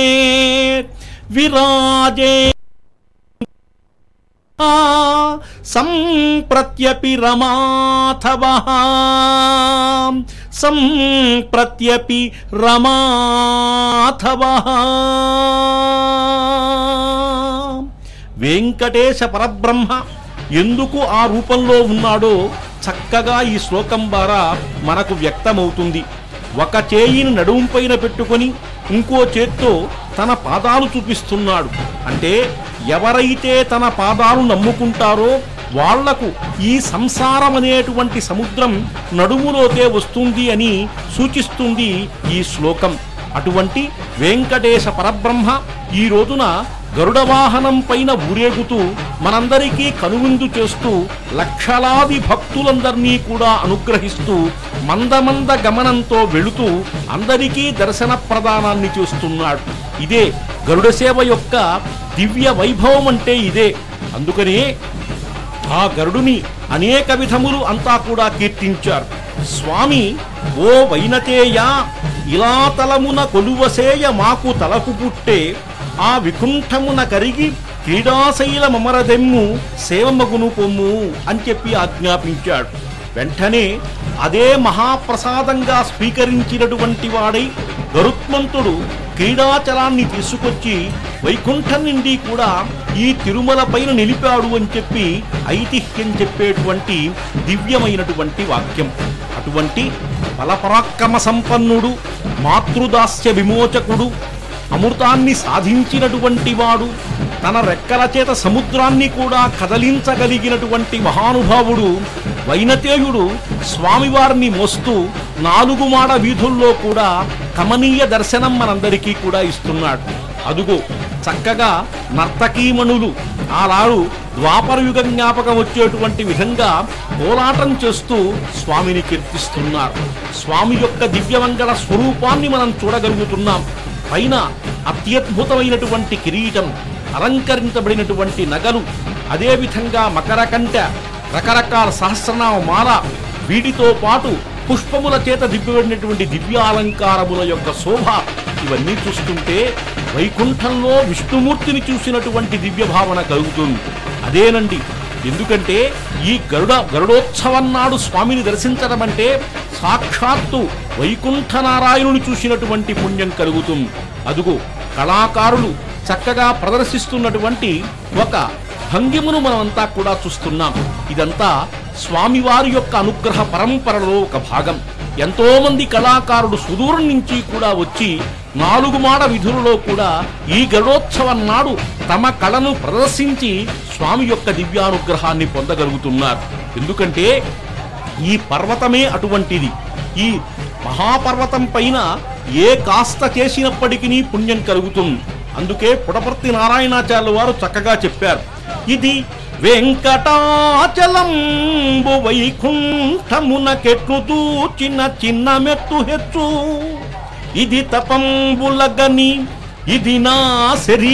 విరాజే సంప్రత్యపి రమాథవ సంప్రత్యపి రమాథవ వెంకటేశ పరబ్రహ్మ ఎందుకు ఆ రూపంలో ఉన్నాడో చక్కగా ఈ శ్లోకం ద్వారా మనకు వ్యక్తమవుతుంది ఒక చేయిని నడుంపైన పెట్టుకొని ఇంకో చేత్తో తన పాదాలు చూపిస్తున్నాడు అంటే ఎవరైతే తన పాదాలు నమ్ముకుంటారో వాళ్లకు ఈ సంసారం అనేటువంటి సముద్రం నడుములోకే వస్తుంది అని సూచిస్తుంది ఈ శ్లోకం అటువంటి వెంకటేశ పరబ్రహ్మ ఈ రోజున గరుడ వాహనం పైన ఊరేగుతూ మనందరికీ కనువిందు చేస్తూ లక్షలాది భక్తులందరినీ కూడా అనుగ్రహిస్తూ మందమంద గమనంతో వెళుతూ అందరికీ దర్శన ప్రదానాన్ని చేస్తున్నాడు ఇదే గరుడ సేవ యొక్క దివ్య వైభవం అంటే ఇదే అందుకనే ఆ గరుడుని అనేక విధములు అంతా కూడా కీర్తించారు స్వామి ఓ వైనతేయ ఇలా తలమున కొలువసేయ మాకు తలకు పుట్టే ఆ వికుంఠమున కరిగి క్రీడాశైల మమరదెమ్ము సేవమగును పొమ్ము అని చెప్పి ఆజ్ఞాపించాడు వెంటనే అదే మహాప్రసాదంగా స్వీకరించినటువంటి వాడై గరుత్మంతుడు క్రీడాచలాన్ని తీసుకొచ్చి వైకుంఠం నుండి కూడా ఈ తిరుమల పైన నిలిపాడు అని చెప్పి ఐతిహ్యం చెప్పేటువంటి దివ్యమైనటువంటి వాక్యం అటువంటి బలపరాక్రమ సంపన్నుడు మాతృదాస్య విమోచకుడు అమృతాన్ని సాధించినటువంటి వాడు తన రెక్కల చేత సముద్రాన్ని కూడా కదలించగలిగినటువంటి మహానుభావుడు వైనతేయుడు స్వామివారిని మోస్తూ నాలుగు మాడ వీధుల్లో కూడా కమనీయ దర్శనం మనందరికీ కూడా ఇస్తున్నాడు అదుగో చక్కగా నర్తకీమణులు ఆనాడు ద్వాపర యుగం జ్ఞాపకం వచ్చేటువంటి విధంగా కోలాటం చేస్తూ స్వామిని కీర్తిస్తున్నారు స్వామి యొక్క దివ్యమంగళ స్వరూపాన్ని మనం చూడగలుగుతున్నాం పైన అత్యద్భుతమైనటువంటి కిరీటం అలంకరించబడినటువంటి నగలు అదేవిధంగా మకరకంఠ రకరకాల సహస్రనామ మాల వీటితో పాటు పుష్పముల చేత దిబ్బబడినటువంటి దివ్యాలంకారముల యొక్క శోభ ఇవన్నీ చూస్తుంటే వైకుంఠంలో విష్ణుమూర్తిని చూసినటువంటి దివ్య భావన కలుగుతుంది అదేనండి ఎందుకంటే ఈ గరుడ గరుడోత్సవం నాడు స్వామిని దర్శించడం అంటే సాక్షాత్తు వైకుంఠ నారాయణుని చూసినటువంటి పుణ్యం కలుగుతుంది అదుగు కళాకారులు చక్కగా ప్రదర్శిస్తున్నటువంటి ఒక భంగిమును మనమంతా కూడా చూస్తున్నాం ఇదంతా స్వామివారి యొక్క అనుగ్రహ పరంపరలో ఒక భాగం ఎంతో మంది కళాకారుడు సుదూరం నుంచి కూడా వచ్చి నాలుగు మాడ విధులలో కూడా ఈ గరుడోత్సవం నాడు తమ కళను ప్రదర్శించి స్వామి యొక్క దివ్యానుగ్రహాన్ని పొందగలుగుతున్నారు ఎందుకంటే ఈ పర్వతమే అటువంటిది ఈ మహాపర్వతం పైన ఏ కాస్త చేసినప్పటికీ పుణ్యం కలుగుతుంది అందుకే పుటపర్తి నారాయణాచార్యుల వారు చక్కగా చెప్పారు ఇది వెంకటాచలంబు వైకుంఠమునకెట్లు దూచిన చిన్న మెట్టు హెచ్చు ఇది తపంబులగని ఇది నా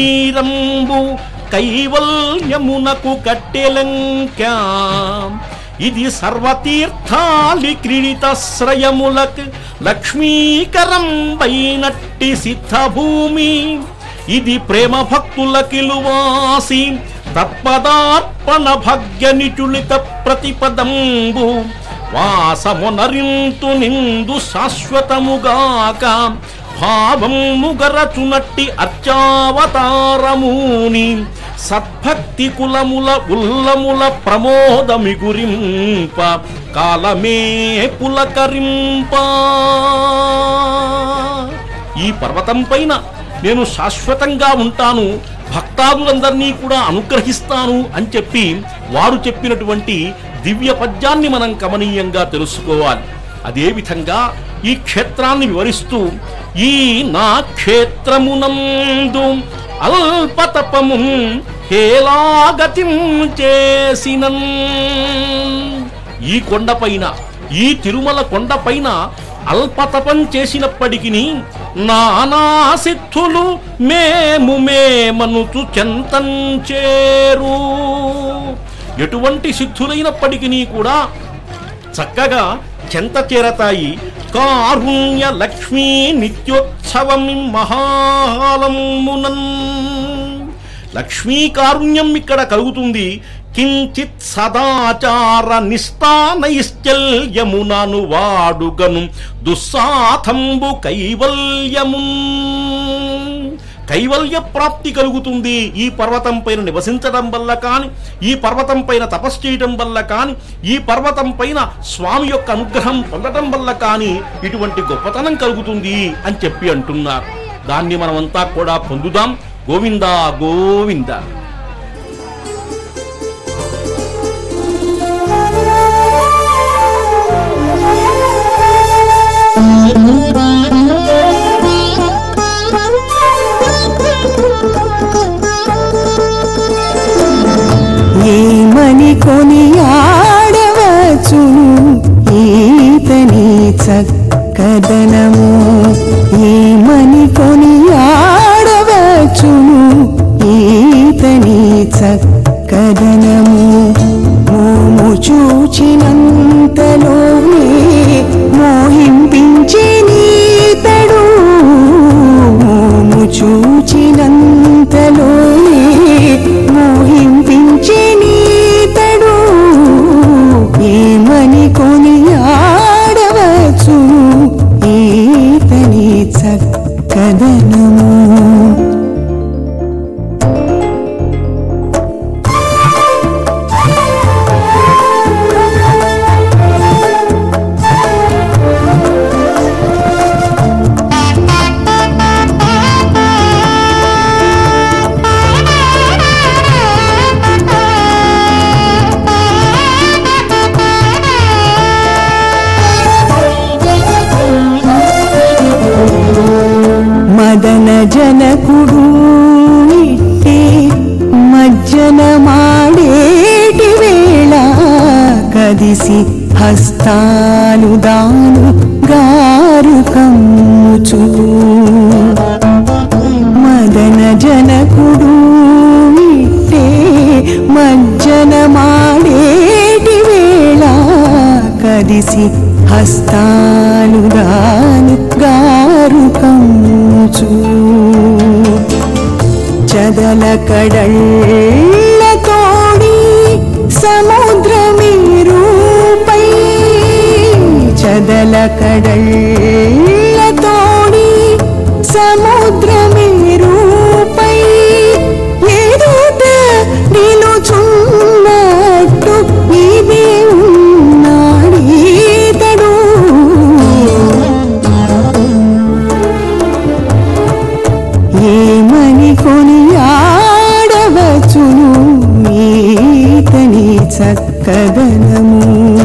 శరీరంబు కైవల్యమునకు కట్టెలంక ఇది సర్వతీర్థాలి క్రీడితశ్రయములక్ లక్ష్మీకరం వైనట్టి సిద్ధభూమి ఇది ప్రేమ భక్తుల కిలువాసి తత్పదార్పణ భాగ్య నిటులిత ప్రతిపదంబు వాసమునరింతు నిందు శాశ్వతముగాక భావము గరచునట్టి అర్చావతారముని సద్భక్తి కులముల ఉల్లముల ప్రమోదమి గురింప కాలమే పులకరింప ఈ పర్వతం పైన నేను శాశ్వతంగా ఉంటాను భక్తాదులందరినీ కూడా అనుగ్రహిస్తాను అని చెప్పి వారు చెప్పినటువంటి దివ్య పద్యాన్ని మనం కమనీయంగా తెలుసుకోవాలి అదేవిధంగా ఈ క్షేత్రాన్ని వివరిస్తూ ఈ నా క్షేత్రమునందు అల్పతపము హేలాగతిం చేసినన్ ఈ కొండపైన ఈ తిరుమల కొండపైన అల్పతపం చేసినప్పటికీ నానా సిద్ధులు మేము మేమనుచు చెంతంచేరు ఎటువంటి సిద్ధులైనప్పటికీ కూడా చక్కగా చెంత చేరతాయి కారుణ్య లక్ష్మీ నిత్యోత్సవం మహాలమునన్ లక్ష్మీ కారుణ్యం ఇక్కడ కలుగుతుంది కించిత్ సదాచార నిస్థానైశ్చల్యమునను వాడుగను దుస్సాథంబు కైవల్యము కైవల్య ప్రాప్తి కలుగుతుంది ఈ పర్వతం పైన నివసించడం వల్ల కాని ఈ పర్వతం పైన తపస్సు చేయడం వల్ల కాని ఈ పర్వతం పైన స్వామి యొక్క అనుగ్రహం పొందడం వల్ల కాని ఇటువంటి గొప్పతనం కలుగుతుంది అని చెప్పి అంటున్నారు దాన్ని మనమంతా కూడా పొందుదాం గోవిందా గోవింద ఏమని కొని ఆడవచ్చు ఈతని చక్కదనము ఏమని కొని ఆడవచ్చు ఈతని చక్కదనము మోము చూచినంతలోనే మోహింపించి నీతడు మోము చూచినంతలోనే మోహింపించి నీతడు ఏమని కొని ఆడవచ్చు ఈతని చక్కదనము మదన జనకుడు ఇట్టి మజ్జన మాడేటి వేళ కదిసి హస్తాలు దాను గారు కమ్ముచు మదన జనకుడు ఇట్టే మజ్జన మాడేటి వేళ కదిసి హస్తాలు దాను గారు కమ్ముచు చదల కడళ్ళ తోడి సముద్రమీరుపై చదల కడళ్ళ తోడి సముద్రమీరుపై ఎదుట నిలుచున్నట్టు ఇదే ఉన్నాడీతడు ఏమని కొని ఆడవచ్చును ఈతని చక్కదనము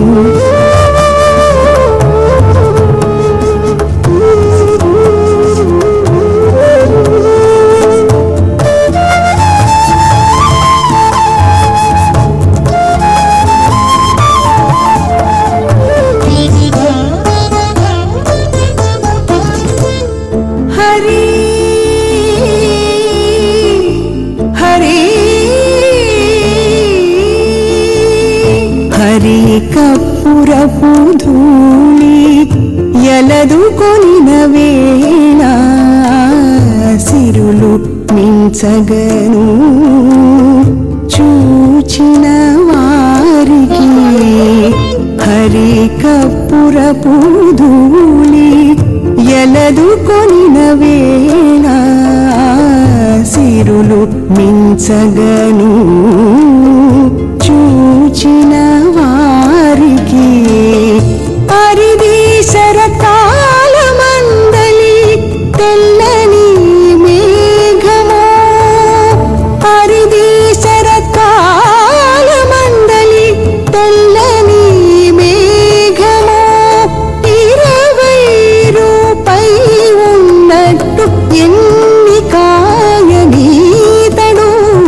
హరి హరి హరి కప్పురపు ధూళి ఎలదుకొనిన వేళ సిరులు మించగను చూచిన వారికి హరి కప్పురపు ధూళి ఎలదుకొనిన వేళ సిరులు మించగను చూచిన వారికి అరిది శరకాల మందలి తెల్లని మేఘమో అరిది శరకాల మందలి తెల్లని మేఘమో ఇరవై రూపై ఉన్నట్టు ఎన్ని కాయనీతడు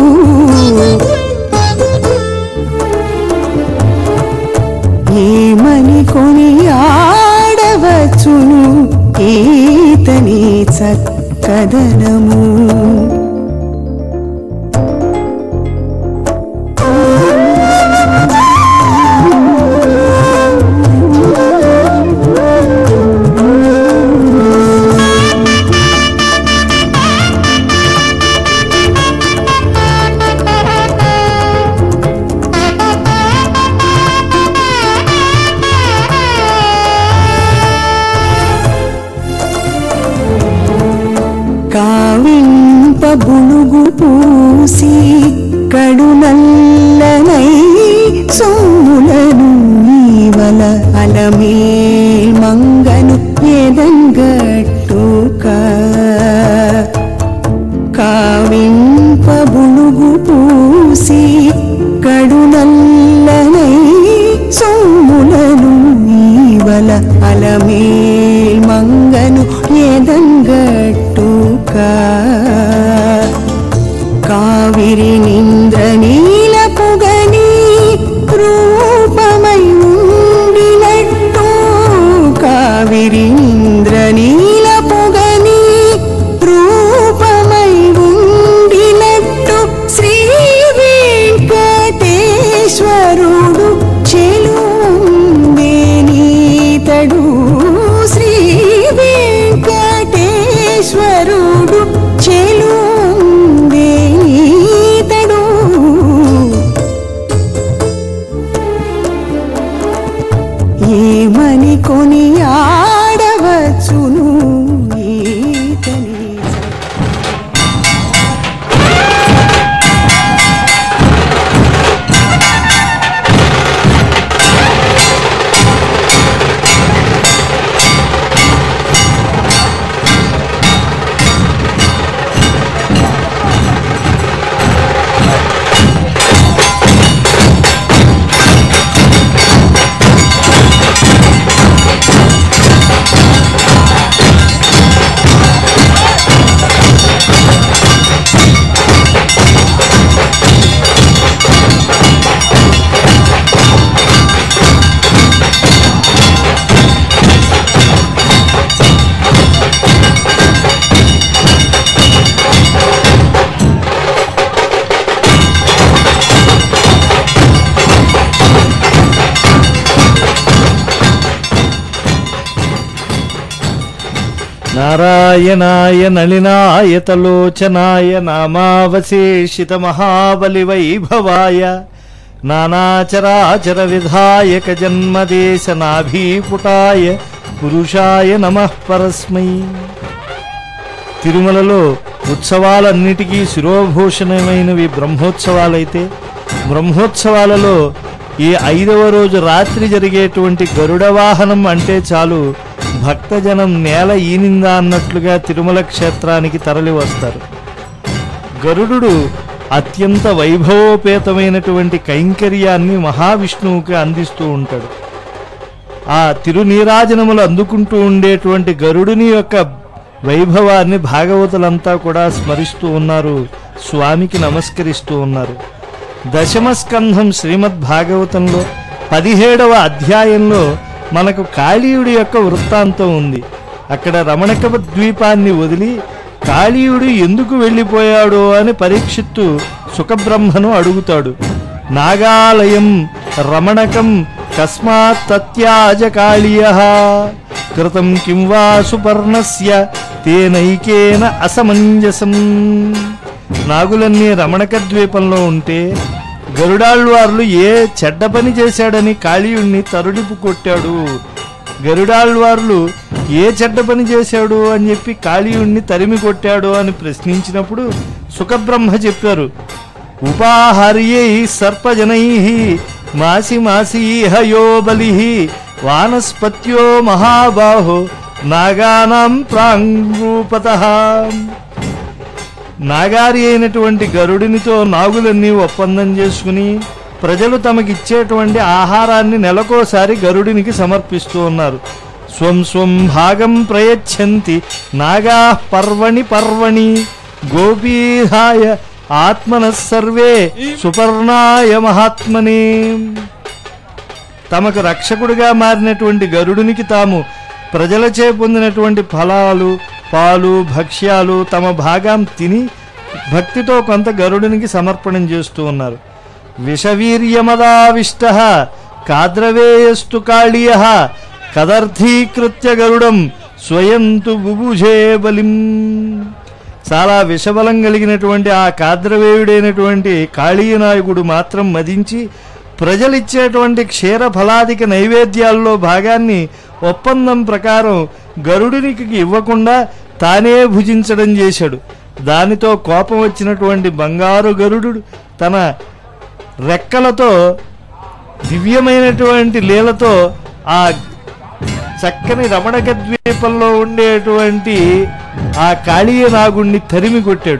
ఏమని కొని ఆడవచ్చును ఈతని చక్కదనము కావింప బులుగు పూసి కడునల్లనై సోములను నీవల అలమే మంగను ఎదంగట్టుక కావింప బులుగు పూసి కడునల్లనై సోములను నీవల అలమే మంగను ఎదంగట్టుక కావిరి నింద్ర నీల పొగని రూపమై ఉండినట్టు కావిరి నింద్ర నీల పొగని రూపమై ఉండినట్టు శ్రీ వెంకటేశ్వరుడు చెలుందేనీతడు శ్రీ వెంకటేశ్వరుడు చెలుందేనీతడు ఏమని కొని ఆడవచ్చును ఈతని నారాయణాయ నళినాయతలోచనాయ నామావశేషిత మహాబలి వైభవాయ నానాచరాచర విధాయక జన్మదేశ నాభీపుటాయ పురుషాయ నమః పరస్మై తిరుమలలో ఉత్సవాలన్నిటికీ శిరోభూషణమైనవి బ్రహ్మోత్సవాలైతే బ్రహ్మోత్సవాలలో ఈ ఐదవ రోజు రాత్రి జరిగేటువంటి గరుడ వాహనం అంటే చాలు భక్తజనం నేల ఈనిందా అన్నట్లుగా తిరుమల క్షేత్రానికి తరలి వస్తారు గరుడు అత్యంత వైభవోపేతమైనటువంటి కైంకర్యాన్ని మహావిష్ణువుకి అందిస్తూ ఉంటాడు ఆ తిరునీరాజనములు అందుకుంటూ ఉండేటువంటి గరుడుని యొక్క వైభవాన్ని భాగవతులంతా కూడా స్మరిస్తూ ఉన్నారు స్వామికి నమస్కరిస్తూ ఉన్నారు దశమ స్కంధం శ్రీమద్ భాగవతంలో పదిహేడవ అధ్యాయంలో మనకు కాళీయుడి యొక్క వృత్తాంతం ఉంది అక్కడ రమణక ద్వీపాన్ని వదిలి కాళీయుడు ఎందుకు వెళ్ళిపోయాడో అని పరీక్షిత్తు సుఖబ్రహ్మను అడుగుతాడు నాగాలయం రమణకం కస్మాత్ తత్యాజ కాళీయ కృతం కిం వా సుపర్ణస్య తేనైకేన అసమంజసం నాగులన్నీ రమణక ద్వీపంలో ఉంటే గరుడాళ్వార్లు ఏ చెడ్డ పని చేశాడని కాళీయుణ్ణి తరుడిపు కొట్టాడు గరుడాళ్వార్లు ఏ చెడ్డ పని చేశాడు అని చెప్పి కాళీయుణ్ణి తరిమి కొట్టాడు అని ప్రశ్నించినప్పుడు సుఖబ్రహ్మ చెప్పారు ఉపాహర్యై సర్పజనై మాసి మాసి హయో బలి వానస్పత్యో మహాబాహో నాగానాం ప్రాంగూపత నాగారి అయినటువంటి గరుడినితో నాగులన్నీ ఒప్పందం చేసుకుని ప్రజలు తమకిచ్చేటువంటి ఆహారాన్ని నెలకోసారి గరుడినికి సమర్పిస్తూ ఉన్నారు స్వం స్వం భాగం ప్రయచ్చంతి నాగా పర్వణి పర్వణి గోపీహాయ ఆత్మన సర్వే సుపర్ణాయ మహాత్మనే తమకు రక్షకుడిగా మారినటువంటి గరుడునికి తాము ప్రజలచే పొందినటువంటి ఫలాలు పాలు భక్ష్యాలు తమ భాగం తిని భక్తితో కొంత గరుడునికి సమర్పణం చేస్తూ ఉన్నారు విషవీర్యమదావిష్ట కాద్రవేయస్తు కాళీయ కదర్థీకృత్య గరుడం స్వయంతు బుభుజే బలిం చాలా విషబలం కలిగినటువంటి ఆ కాద్రవేయుడైనటువంటి కాళీయనాయకుడు మాత్రం మదించి ప్రజలిచ్చేటువంటి క్షీర ఫలాదిక నైవేద్యాల్లో భాగాన్ని ఒప్పందం ప్రకారం గరుడునికి ఇవ్వకుండా తానే భుజించడం చేశాడు దానితో కోపం వచ్చినటువంటి బంగారు గరుడు తన రెక్కలతో దివ్యమైనటువంటి లీలతో ఆ చక్కని రమణక ద్వీపంలో ఉండేటువంటి ఆ కాళీయ నాగుణ్ణి తరిమి కొట్టాడు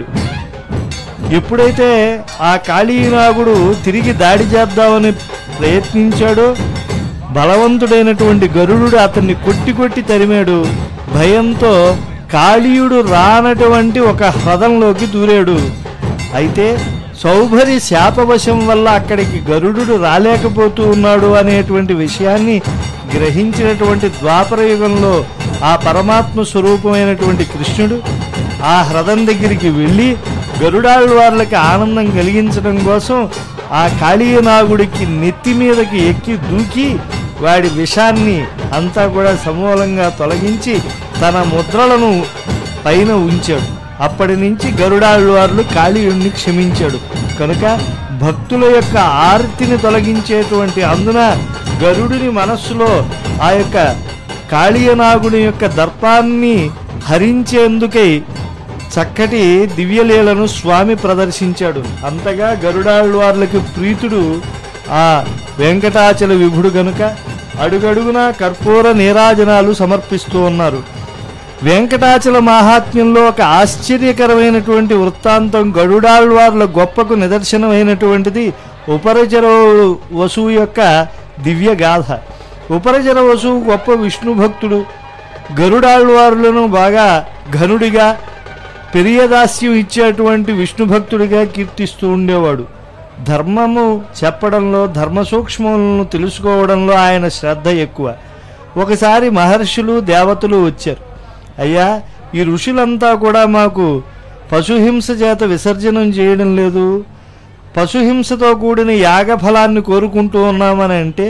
ఎప్పుడైతే ఆ కాళీనాగుడు తిరిగి దాడి చేద్దామని ప్రయత్నించాడో బలవంతుడైనటువంటి గరుడు అతన్ని కొట్టి కొట్టి తరిమాడు భయంతో కాళీయుడు రానటువంటి ఒక హ్రదంలోకి దూరాడు అయితే సౌభరి శాపవశం వల్ల అక్కడికి గరుడు రాలేకపోతూ ఉన్నాడు అనేటువంటి విషయాన్ని గ్రహించినటువంటి ద్వాపర యుగంలో ఆ పరమాత్మ స్వరూపమైనటువంటి కృష్ణుడు ఆ హ్రదం దగ్గరికి వెళ్ళి గరుడాళ్ళ వాళ్ళకి ఆనందం కలిగించడం కోసం ఆ కాళీయనాగుడికి నెత్తి మీదకి ఎక్కి దూకి వాడి విషాన్ని అంతా కూడా సమూలంగా తొలగించి తన ముద్రలను పైన ఉంచాడు అప్పటి నుంచి గరుడాళ్వార్లు కాళీయుణ్ణి క్షమించాడు కనుక భక్తుల యొక్క ఆర్తిని తొలగించేటువంటి అందున గరుడిని మనస్సులో ఆ యొక్క కాళీయనాగుని యొక్క దర్పాన్ని హరించేందుకై చక్కటి దివ్యలీలను స్వామి ప్రదర్శించాడు అంతగా గరుడాళ్వార్లకు ప్రీతుడు ఆ వెంకటాచల విభుడు గనుక అడుగడుగునా కర్పూర నీరాజనాలు సమర్పిస్తూ ఉన్నారు వెంకటాచల మాహాత్మ్యంలో ఒక ఆశ్చర్యకరమైనటువంటి వృత్తాంతం గరుడాళ్వార్ల గొప్పకు నిదర్శనమైనటువంటిది ఉపరచర వసువు యొక్క దివ్య గాథ ఉపరచర వసువు గొప్ప విష్ణు భక్తుడు గరుడాళ్వారులను బాగా ఘనుడిగా పెరియదాస్యం ఇచ్చేటువంటి విష్ణు భక్తుడిగా కీర్తిస్తూ ఉండేవాడు ధర్మము చెప్పడంలో ధర్మ సూక్ష్మములను తెలుసుకోవడంలో ఆయన శ్రద్ధ ఎక్కువ ఒకసారి మహర్షులు దేవతలు వచ్చారు అయ్యా ఈ ఋషులంతా కూడా మాకు పశుహింస చేత విసర్జనం చేయడం లేదు పశుహింసతో కూడిన యాగ ఫలాన్ని కోరుకుంటూ ఉన్నామని అంటే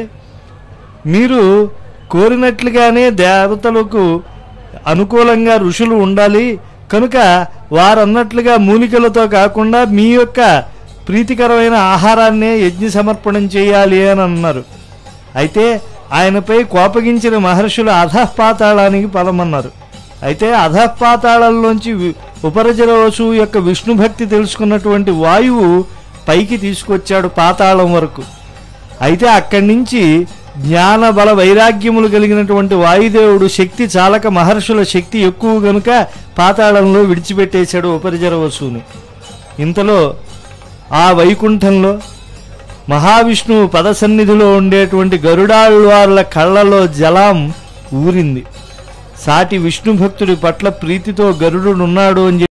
మీరు కోరినట్లుగానే దేవతలకు అనుకూలంగా ఋషులు ఉండాలి కనుక వారన్నట్లుగా మూలికలతో కాకుండా మీ యొక్క ప్రీతికరమైన ఆహారాన్నే యజ్ఞ సమర్పణం చేయాలి అని అన్నారు అయితే ఆయనపై కోపగించిన మహర్షులు అధఃపాతాళానికి పదమన్నారు అయితే అధఃపాతాళంలోంచి వి- ఉపరజర వసువు యొక్క విష్ణు భక్తి తెలుసుకున్నటువంటి వాయువు పైకి తీసుకొచ్చాడు పాతాళం వరకు అయితే అక్కడి నుంచి జ్ఞాన బల వైరాగ్యములు కలిగినటువంటి వాయుదేవుడు శక్తి చాలక మహర్షుల శక్తి ఎక్కువ గనుక పాతాళంలో విడిచిపెట్టేశాడు ఉపరిజర వసువుని ఇంతలో ఆ వైకుంఠంలో మహావిష్ణువు పదసన్నిధిలో ఉండేటువంటి గరుడాళ్వార్ల కళ్ళలో జలం ఊరింది సాటి విష్ణు భక్తుడి పట్ల ప్రీతితో గరుడున్నాడు అని చెప్పి